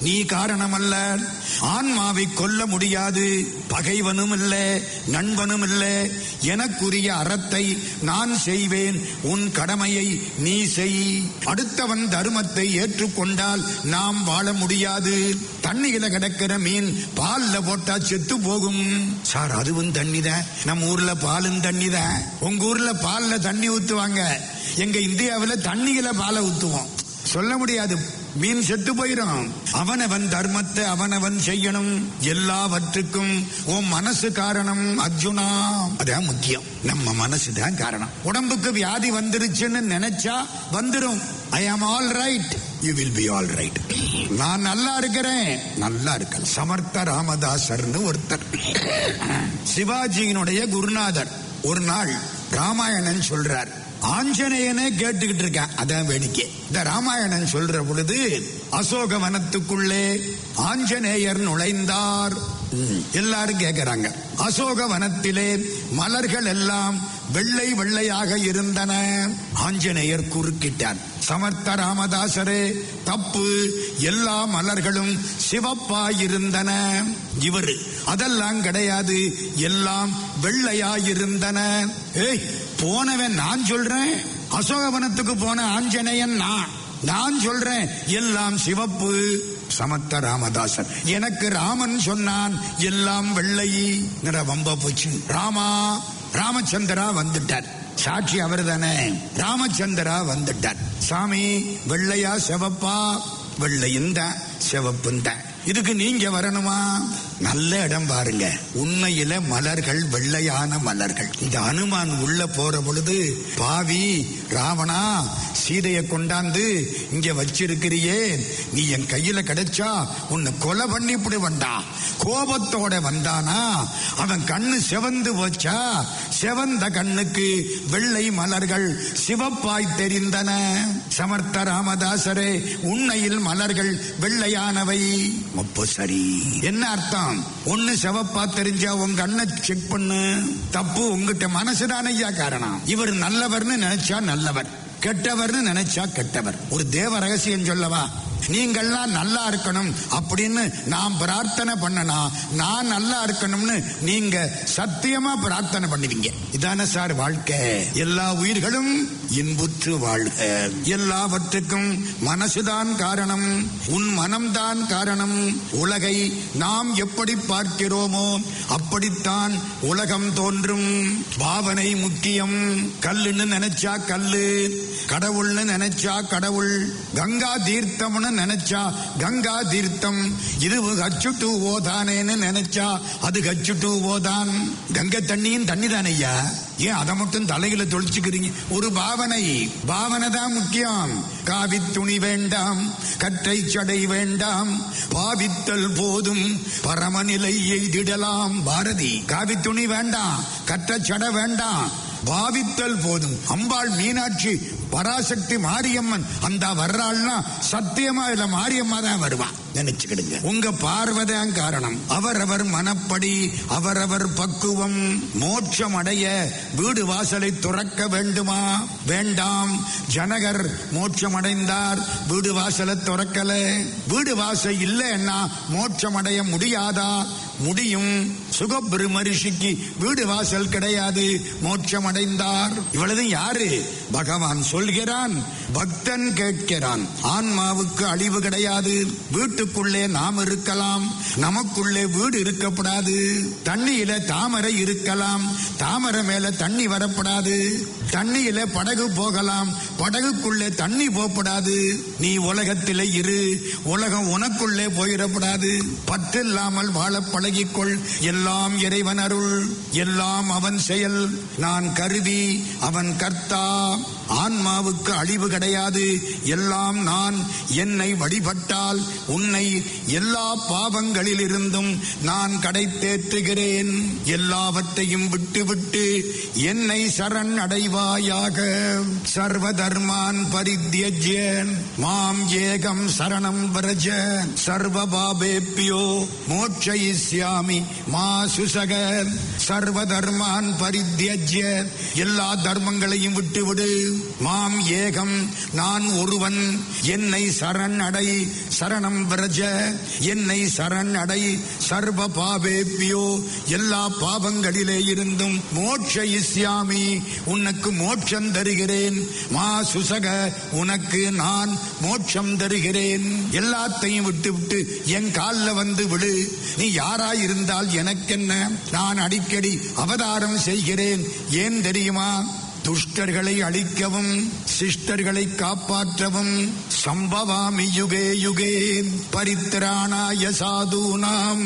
நீ காரணமல்ல ஆன்மாவை கொல்ல முடியாது பகைவனும் இல்ல நண்பனும் இல்ல எனக்குரிய அறத்தை நான் செய்வேன் உன் கடமையை நீ செய் அடுத்தவன் தர்மத்தை ஏற்றுக்கொண்டால் நாம் வாழ முடியாது தண்ணியில கிடக்கிற மீன் பால்ல போட்டா செத்து போகும் சார் அதுவும் தண்ணி தான் நம்ம ஊர்ல பாலும் தண்ணி தான் உங்க ஊர்ல பால்ல தண்ணி ஊத்துவாங்க எங்க இந்தியாவுல தண்ணியில பாலை ஊத்துவோம் சொல்ல முடியாது மீன் செத்து போயிடும் அவனவன் தர்மத்தை அவனவன் செய்யணும் எல்லாவற்றுக்கும் உன் மனசு காரணம் அர்ஜுனா அதான் முக்கியம் நம்ம மனசு தான் காரணம் உடம்புக்கு வியாதி வந்துருச்சுன்னு நினைச்சா வந்துரும் I am all right you will be all right நான் நல்லா இருக்கிறேன் நல்லா இருக்கேன் சமர்த்த ராமதாசர்னு ஒருத்தர் சிவாஜியினுடைய குருநாதர் ஒரு நாள் ராமாயணன் சொல்றார் ஆஞ்சநேயனே கேட்டுக்கிட்டு இருக்கேன் அதான் வேடிக்கை இந்த ராமாயணன் சொல்ற பொழுது அசோக வனத்துக்குள்ளே ஆஞ்சநேயர் நுழைந்தார் ம், எல்லாரும் கேட்கிறாங்க அசோக வனத்திலே மலர்கள் எல்லாம் வெள்ளை வெள்ளையாக இருந்தன ஆஞ்சநேயர் குறுக்கிட்டார் சமர்த்த ராமதாசரே தப்பு எல்லா மலர்களும் சிவப்பாயிருந்தன இவர் அதெல்லாம் கிடையாது எல்லாம் வெள்ளையாயிருந்தன ஏய் போனவன் நான் சொல்றேன் அசோகவனத்துக்கு போன ஆஞ்சநேயன் நான் நான் சொல்றேன் எல்லாம் சிவப்பு சமத்த ராமதாசன் எனக்கு ராமன் சொன்னான் எல்லாம் வெள்ளை நிற வம்ப போச்சு ராமா ராமச்சந்திரா வந்துட்டார் சாட்சி அவர் தானே ராமச்சந்திரா வந்துட்டார் சாமி வெள்ளையா சிவப்பா வெள்ளையும் தான் சிவப்பும் தான் இதுக்கு நீங்க வரணுமா நல்ல இடம் பாருங்க உண்மையில மலர்கள் வெள்ளையான மலர்கள் இந்த அனுமான் உள்ள போற பொழுது பாவி ராவணா சீதைய கொண்டாந்து இங்க வச்சிருக்கிறியே நீ என் கையில கிடைச்சா உன்னை கொலை பண்ணி வந்தா கோபத்தோட வந்தானா அவன் கண்ணு செவந்து போச்சா செவந்த கண்ணுக்கு வெள்ளை மலர்கள் சிவப்பாய் தெரிந்தன சமர்த்த ராமதாசரே உண்மையில் மலர்கள் வெள்ளையானவை அப்போ சரி என்ன அர்த்தம் ஒண்ணு செவப்பா தெரிஞ்சா உங்க கண்ணை செக் பண்ணு தப்பு உங்ககிட்ட மனசுதான ஐயா காரணம் இவர் நல்லவர்னு நினைச்சா நல்லவர் கெட்டவர்னு நினைச்சா கெட்டவர் ஒரு தேவ ரகசியம் சொல்லவா நீங்கள்லாம் நல்லா இருக்கணும் அப்படின்னு நான் பிரார்த்தனை பண்ணனா நான் நல்லா இருக்கணும்னு நீங்க சத்தியமா பிரார்த்தனை பண்ணுவீங்க இதான சார் வாழ்க்கை எல்லா உயிர்களும் இன்புற்று வாழ்க எல்லாவற்றுக்கும் மனசுதான் காரணம் உன் மனம்தான் காரணம் உலகை நாம் எப்படி பார்க்கிறோமோ அப்படித்தான் உலகம் தோன்றும் பாவனை முக்கியம் கல்லுன்னு நினைச்சா கல்லு கடவுள்னு நினைச்சா கடவுள் கங்கா தீர்த்தம்னு நினைச்சா கங்கா தீர்த்தம் இது ஹச்சுட்டு ஓதானேன்னு நினைச்சா அது ஹச்சுட்டு ஓதான் கங்கை தண்ணியும் தண்ணி தானையா ஏன் அதை மட்டும் தலையில தொளிச்சுக்கிறீங்க ஒரு பாவனை பாவனை தான் முக்கியம் காவி துணி வேண்டாம் கற்றை சடை வேண்டாம் பாவித்தல் போதும் பரமநிலை எய்திடலாம் பாரதி காவி துணி வேண்டாம் கற்றை சடை வேண்டாம் பாவித்தல் போதும் அம்பாள் மீனாட்சி பராசக்தி மாரியம்மன் அந்த வர்றாள்னா சத்தியமா இதுல மாரியம்மா தான் வருவா நினைச்சுக்கிடுங்க உங்க பார்வைதான் காரணம் அவரவர் மனப்படி அவரவர் பக்குவம் மோட்சம் அடைய வீடு வாசலை துறக்க வேண்டுமா வேண்டாம் ஜனகர் மோட்சம் அடைந்தார் வீடு வாசலை துறக்கல வீடு வாசல் இல்லைன்னா மோட்சம் அடைய முடியாதா முடியும் சுகபிரம ரிஷிக்கு வீடு வாசல் கிடையாது மோட்சம் அடைந்தார் இவ்வளவு யாரு பகவான் சொல்கிறான் பக்தன் கேட்கிறான் ஆன்மாவுக்கு அழிவு கிடையாது வீட்டுக்குள்ளே நாம் இருக்கலாம் நமக்குள்ளே வீடு இருக்கப்படாது தண்ணியில தாமரை இருக்கலாம் தாமரை மேல தண்ணி வரப்படாது தண்ணியில படகு போகலாம் படகுக்குள்ளே தண்ணி போகப்படாது நீ உலகத்திலே இரு உலகம் உனக்குள்ளே போயிடப்படாது பற்றில்லாமல் வாழ பழகிக்கொள் எல்லாம் இறைவன் அருள் எல்லாம் அவன் செயல் நான் கருவி அவன் கர்த்தா ஆன்மாவுக்கு அழிவு கிடையாது எல்லாம் நான் என்னை வழிபட்டால் உன்னை எல்லா பாவங்களில் இருந்தும் நான் கடை தேற்றுகிறேன் எல்லாவற்றையும் விட்டுவிட்டு என்னை சரண் அடைவாயாக சர்வ தர்மான் பரித்யஜ்ய மாம் ஏகம் சரணம் வரஜ சர்வ பாபேப்பியோ மோட்சயிஷ்யாமி மா சுசக சர்வ தர்மான் பரித்யஜ்ய எல்லா தர்மங்களையும் விட்டுவிடு மாம் ஏகம் நான் ஒருவன் என்னை சரண் அடை சரணம் விரஜ என்னை சரண் அடை சர்வ பாபேபியோ எல்லா பாவங்களிலே இருந்தும் மோட்ச இஸ்யாமி உனக்கு மோட்சம் தருகிறேன் மா சுசக உனக்கு நான் மோட்சம் தருகிறேன் எல்லாத்தையும் விட்டு விட்டு என் காலில் வந்து விடு நீ யாராயிருந்தால் எனக்கென்ன நான் அடிக்கடி அவதாரம் செய்கிறேன் ஏன் தெரியுமா துஷ்டர்களை அழிக்கவும் சிஷ்டர்களை காப்பாற்றவும் சம்பவாமி யுகே யுகே பரித்திராணாய சாதூனாம்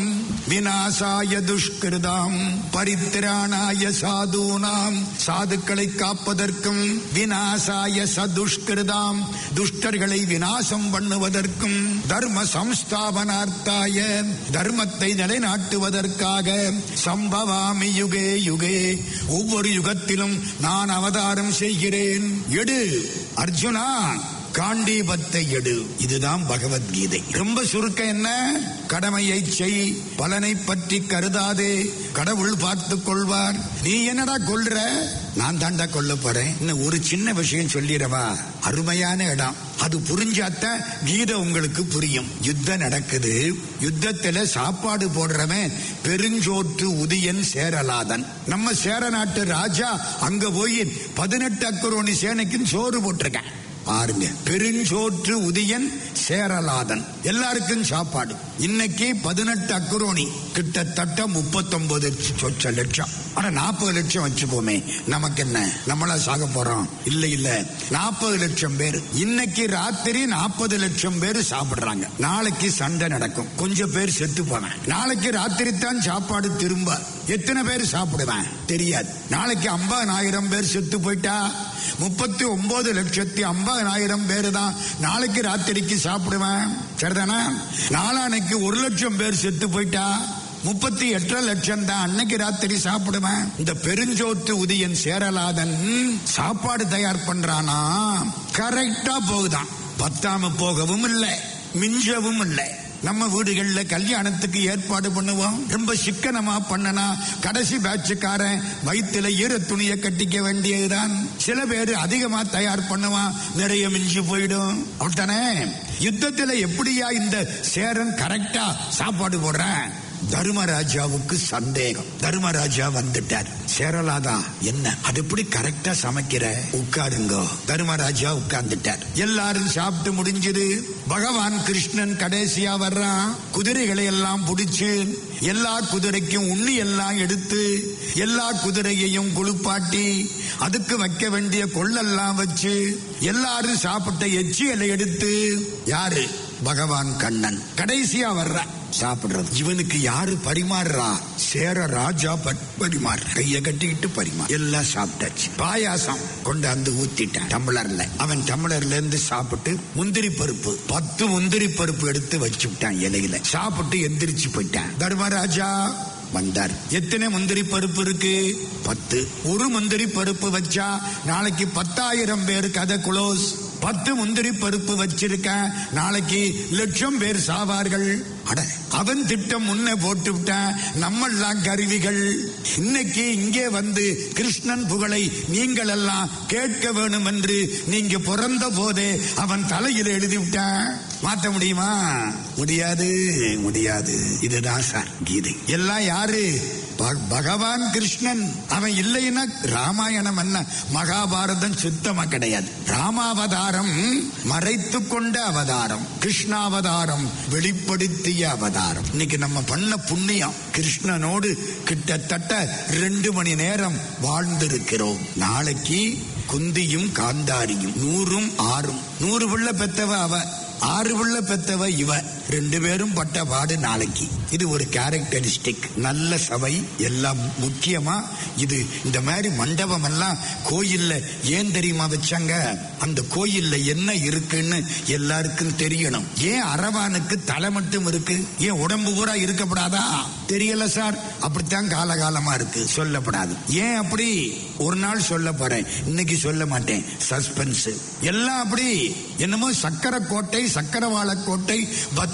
விநாசாய துஷ்கிருதாம் பரித்திராணாய சாதூனாம் சாதுக்களை காப்பதற்கும் விநாசாய சதுஷ்கிருதாம் துஷ்டர்களை விநாசம் பண்ணுவதற்கும் தர்ம சம்ஸ்தாபனார்த்தாய தர்மத்தை நிலைநாட்டுவதற்காக சம்பவாமி யுகே யுகே ஒவ்வொரு யுகத்திலும் நான் அவதாரம் செய்கிறேன் எடு அர்ஜுனா காண்டீபத்தை எடு இதுதான் பகவத்கீதை ரொம்ப சுருக்கம் என்ன கடமையை செய் பலனை பற்றி கருதாதே கடவுள் பார்த்துக் கொள்வார் நீ என்னடா கொல்ற நான் தாண்டா கொல்ல போறேன் இன்னும் ஒரு சின்ன விஷயம் சொல்லிடவா அருமையான இடம் அது புரிஞ்சாத்தான் கீதை உங்களுக்கு புரியும் யுத்தம் நடக்குது யுத்தத்துல சாப்பாடு போடுறவன் பெருஞ்சோற்று உதியன் சேரலாதன் நம்ம சேர நாட்டு ராஜா அங்க போய் பதினெட்டு அக்கரோணி சேனைக்கும் சோறு போட்டிருக்கேன் பாருங்க பெருஞ்சோற்று உதியன் சேரலாதன் எல்லாருக்கும் சாப்பாடு இன்னைக்கு பதினெட்டு அக்குரோணி கிட்டத்தட்ட முப்பத்தொன்பது சொச்ச லட்சம் ஆனா நாற்பது லட்சம் வச்சுப்போமே நமக்கு என்ன நம்மளா சாக போறோம் இல்ல இல்ல நாற்பது லட்சம் பேர் இன்னைக்கு ராத்திரி நாற்பது லட்சம் பேர் சாப்பிடுறாங்க நாளைக்கு சண்டை நடக்கும் கொஞ்சம் பேர் செத்து போனேன் நாளைக்கு ராத்திரி தான் சாப்பாடு திரும்ப எத்தனை பேர் சாப்பிடுவேன் தெரியாது நாளைக்கு ஐம்பதாயிரம் பேர் செத்து போயிட்டா முப்பத்தி ஒன்பது லட்சத்தி ஐம்பதாயிரம் பேர் தான் நாளைக்கு ராத்திரிக்கு சாப்பிடுவேன் சரிதானா நாளானைக்கு ஒரு லட்சம் பேர் செத்து போயிட்டா முப்பத்தி எட்டரை லட்சம் தான் அன்னைக்கு ராத்திரி சாப்பிடுவேன் இந்த பெருஞ்சோத்து உதயன் சேரலாதன் சாப்பாடு தயார் பண்றானா கரெக்டா போகுதான் பத்தாம போகவும் இல்லை மிஞ்சவும் இல்லை நம்ம வீடுகள்ல கல்யாணத்துக்கு ஏற்பாடு பண்ணுவோம் ரொம்ப சிக்கனமா பண்ணனா கடைசி பேட்சுக்காரன் வயிற்றுல ஈர துணியை கட்டிக்க வேண்டியதுதான் சில பேர் அதிகமா தயார் பண்ணுவான் நிறைய மிஞ்சி போயிடும் அப்படித்தானே யுத்தத்துல எப்படியா இந்த சேரன் கரெக்டா சாப்பாடு போடுறேன் தர்மராஜாவுக்கு சந்தேகம் தர்மராஜா வந்துட்டார் சேரலாதா என்ன அது எப்படி கரெக்டா சமைக்கிற உட்காருங்க தர்மராஜா உட்கார்ந்துட்டார் எல்லாரும் சாப்பிட்டு முடிஞ்சது பகவான் கிருஷ்ணன் கடைசியா வர்றான் குதிரைகளை எல்லாம் பிடிச்சு எல்லா குதிரைக்கும் உண்ணி எல்லாம் எடுத்து எல்லா குதிரையையும் குளிப்பாட்டி அதுக்கு வைக்க வேண்டிய கொள்ளெல்லாம் வச்சு எல்லாரும் சாப்பிட்ட எச்சியலை எடுத்து யாரு பகவான் கண்ணன் கடைசியா வர்ற சாப்பிடுறது இவனுக்கு யாரு பரிமாறுறா சேர ராஜா ப- பரிமாறு கைய கட்டிக்கிட்டு பரிமாறு எல்லாம் சாப்பிட்டாச்சு பாயாசம் கொண்டாந்து ஊத்திட்டான் டம்ளர்ல அவன் டம்ளர்ல இருந்து சாப்பிட்டு முந்திரி பருப்பு பத்து முந்திரி பருப்பு எடுத்து வச்சுட்டான் இலையில சாப்பிட்டு எந்திரிச்சு போயிட்டான் தர்மராஜா வந்தார் எத்தனை முந்திரி பருப்பு இருக்கு பத்து ஒரு முந்திரி பருப்பு வச்சா நாளைக்கு பத்தாயிரம் பேர் கதை குளோஸ் பத்து முந்திரி பருப்பு வச்சிருக்கேன் நாளைக்கு லட்சம் பேர் சாவார்கள் அட அவன் திட்டம் முன்ன போட்டு விட்டான் நம்மெல்லாம் கருவிகள் இன்னைக்கு இங்கே வந்து கிருஷ்ணன் புகழை நீங்கள் எல்லாம் கேட்க வேணும் என்று நீங்க பிறந்த போதே அவன் தலையில எழுதி விட்டான் மாத்த முடியுமா முடியாது முடியாது இதுதான் சார் கீதை எல்லாம் யாரு ப- பகவான் கிருஷ்ணன் அவன் இல்லைன்னா ராமாயணம் என்ன மகாபாரதம் சுத்தமா கிடையாது ராமாவதாரம் மறைத்து கொண்ட அவதாரம் கிருஷ்ணாவதாரம் வெளிப்படுத்திய அவதாரம் இன்னைக்கு நம்ம பண்ண புண்ணியம் கிருஷ்ணனோடு கிட்டத்தட்ட ரெண்டு மணி நேரம் வாழ்ந்திருக்கிறோம் நாளைக்கு குந்தியும் காந்தாரியும் நூறும் ஆறும் நூறு புள்ள பெத்தவ அவ ஆறு புள்ள பெத்தவ இவ ரெண்டு பேரும் பட்ட பாடு நாளைக்கு இது ஒரு கேரக்டரிஸ்டிக் நல்ல சபை எல்லாம் முக்கியமா இது இந்த மாதிரி மண்டபம் எல்லாம் கோயில்ல ஏன் தெரியுமா வச்சாங்க அந்த கோயில்ல என்ன இருக்குன்னு எல்லாருக்கும் தெரியணும் ஏன் அரவானுக்கு தலை மட்டும் இருக்கு ஏன் உடம்பு பூரா இருக்கப்படாதா தெரியல சார் அப்படித்தான் காலகாலமா இருக்கு சொல்லப்படாது ஏன் அப்படி ஒரு நாள் சொல்ல போறேன் இன்னைக்கு சொல்ல மாட்டேன் சஸ்பென்ஸ் எல்லாம் அப்படி என்னமோ சக்கர கோட்டை சக்கரவாள கோட்டை பத்திர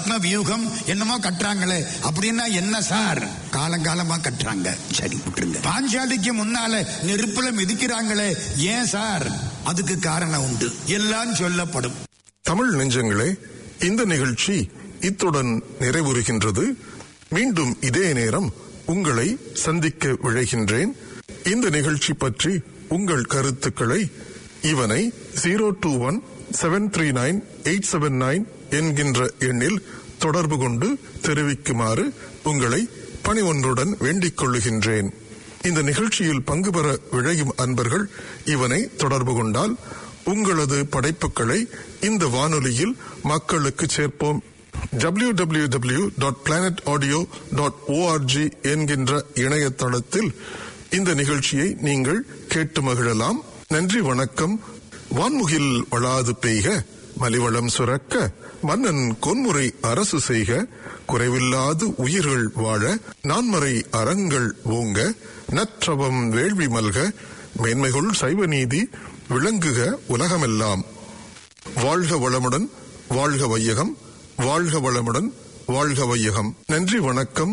பத்ம வியூகம் என்னமோ கட்டுறாங்களே அப்படின்னா என்ன சார் காலங்காலமா கட்டுறாங்க சரி விட்டுருங்க பாஞ்சாலிக்கு முன்னால நெருப்புல மிதிக்கிறாங்களே ஏன் சார் அதுக்கு காரணம் உண்டு எல்லாம் சொல்லப்படும் தமிழ் நெஞ்சங்களே இந்த நிகழ்ச்சி இத்துடன் நிறைவுறுகின்றது மீண்டும் இதே நேரம் உங்களை சந்திக்க விழைகின்றேன் இந்த நிகழ்ச்சி பற்றி உங்கள் கருத்துக்களை இவனை zero two one seven three nine eight seven nine என்கின்ற எண்ணில் தொடர்பு கொண்டு தெரிவிக்குமாறு உங்களை பணி ஒன்றுடன் வேண்டிக் கொள்ளுகின்றேன் இந்த நிகழ்ச்சியில் பங்கு பெற விழையும் அன்பர்கள் இவனை தொடர்பு கொண்டால் உங்களது படைப்புகளை இந்த வானொலியில் மக்களுக்கு சேர்ப்போம் www.planetaudio.org dot planet audio dot ORG என்கின்ற இணையதளத்தில் இந்த நிகழ்ச்சியை நீங்கள் கேட்டு மகிழலாம் நன்றி வணக்கம் வான்முகில் வளாது பெய்க மலிவளம் சுரக்க மன்னன் கொன்முறை அரசு செய்க குறைவில்லாது உயிர்கள் வாழ நான்மறை அறங்கள் ஓங்க நற்றவம் வேள்வி மல்க மேன்மைகள் சைவ நீதி விளங்குக உலகமெல்லாம் வாழ்க வளமுடன் வாழ்க வையகம் வாழ்க வளமுடன் வாழ்க வையகம் நன்றி வணக்கம்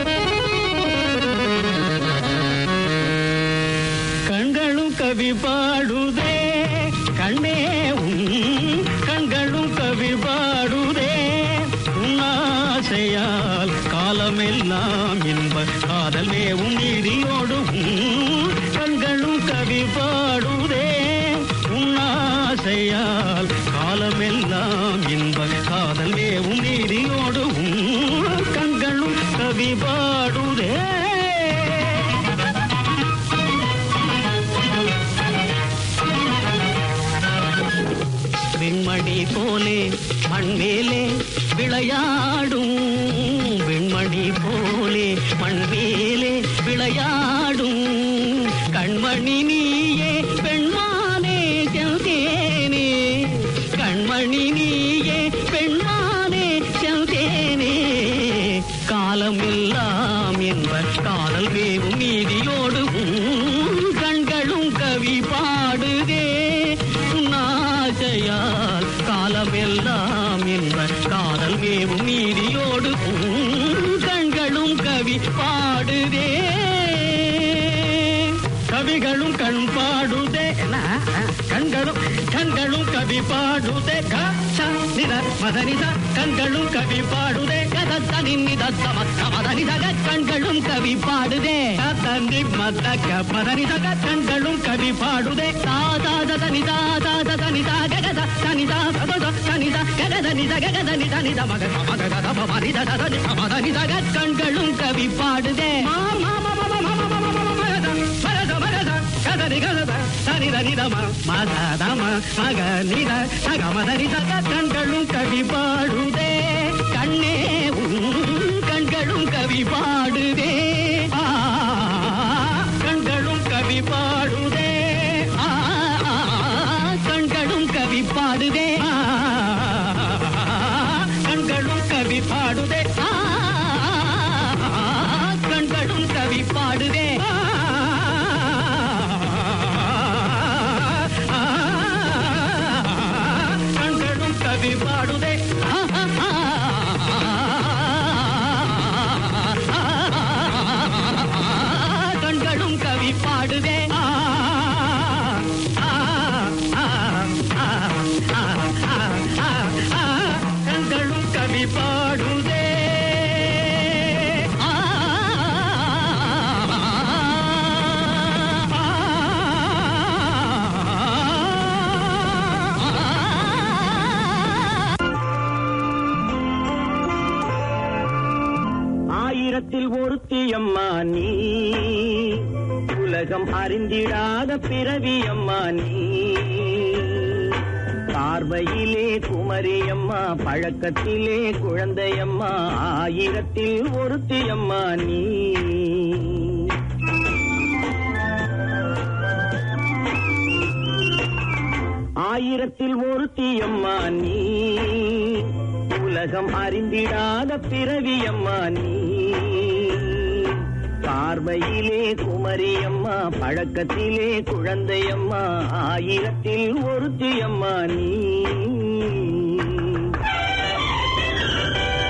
கண்களும் கவி பாடுதே கண்ணே உன் கண்களும் கவி பாடுதே உன் ஆசையால் காலமெல்லாம் இன்ப காதல் மேவும் நீதியோடும் கண்களும் கவி பாடுதே உன் ஆசையால் காலமெல்லாம் இன்ப காதல் மேவும் நீதியோடும் கண்களும் கவி பாடுதே வெண்மணி போலே மண்மேலே விளையாடும் வெண்மணி போலே மண்மேலே விளையாடும் கண்மணி நீயே பெண்மானே செல்தேனே கண்மணி நீயே பெண்மானே செல்தேனே காலமெல்லாம் என்ப காதல் வேவும் நீதியோடு உன் கண்களும் கவி பாடுதே உன்னாசையால் காலமெல்லாம் என்ப காதல் மேவும் நீதியோடு உன் கண்களும் கவி பாடுதே கவிகளும் கண் பாடுதே என்ன? கண்களும் கண்களும் கவி பாடுதே க, ச, நித, மதனித கண்களும் கவி பாடுதே கதத்த நின்னித சம சமதனித க, கண்களும் கவி பாடுதே தந்தி மத்த க மதனித க, கண்களும் கவி பாடுதே தாதாத தனிதா தாத தனிதா ககத தனிதா சதத தனிதா ககத நித ககத நித நித மக மக கத மனித தத மதனித க, கண்களும் கவி பாடுதே மா மா மா மா மா மா மா மா மா மகத மகத மகத கதரி கதத தனித நிதம மகதம மக நித மக மத நித கண்களும் கவி பாடுதே கண்ணே உன் கண்களும் கவி பாடுதே ஆ, கண்களும் கவி பாடுதே ஆ, கண்களும் கவி பாடுதே ஆ, கண்களும் கவி பாடுதே ஆ, கண்களும் கவி பாடுதே ஆ, கண்களும் கவி பாடுதே கண்களும் கவி பாடுதே கண்களும் கவி பாடுதே ஆயிரத்தில் ஒருத்தி அம்மா நீ உலகம் அறிந்திடாத பிறவி அம்மா நீ பார்வையிலே குமரியம்மா பழக்கத்திலே குழந்தையம்மா ஆயிரத்தில் ஒருத்தி அம்மா நீ ஆயிரத்தில் ஒருத்தி அம்மா நீ உலகம் அறிந்திடாத பிறவி அம்மா நீ பார்வையிலே குமரியம்மா பழக்கத்திலே குழந்தையம்மா ஆயிரத்தில் ஒருத்தி அம்மா நீ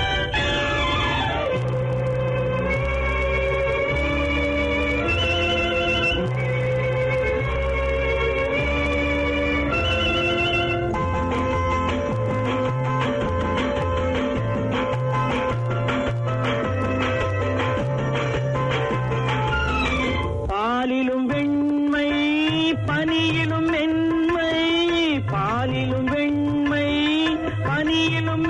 பனியிலும்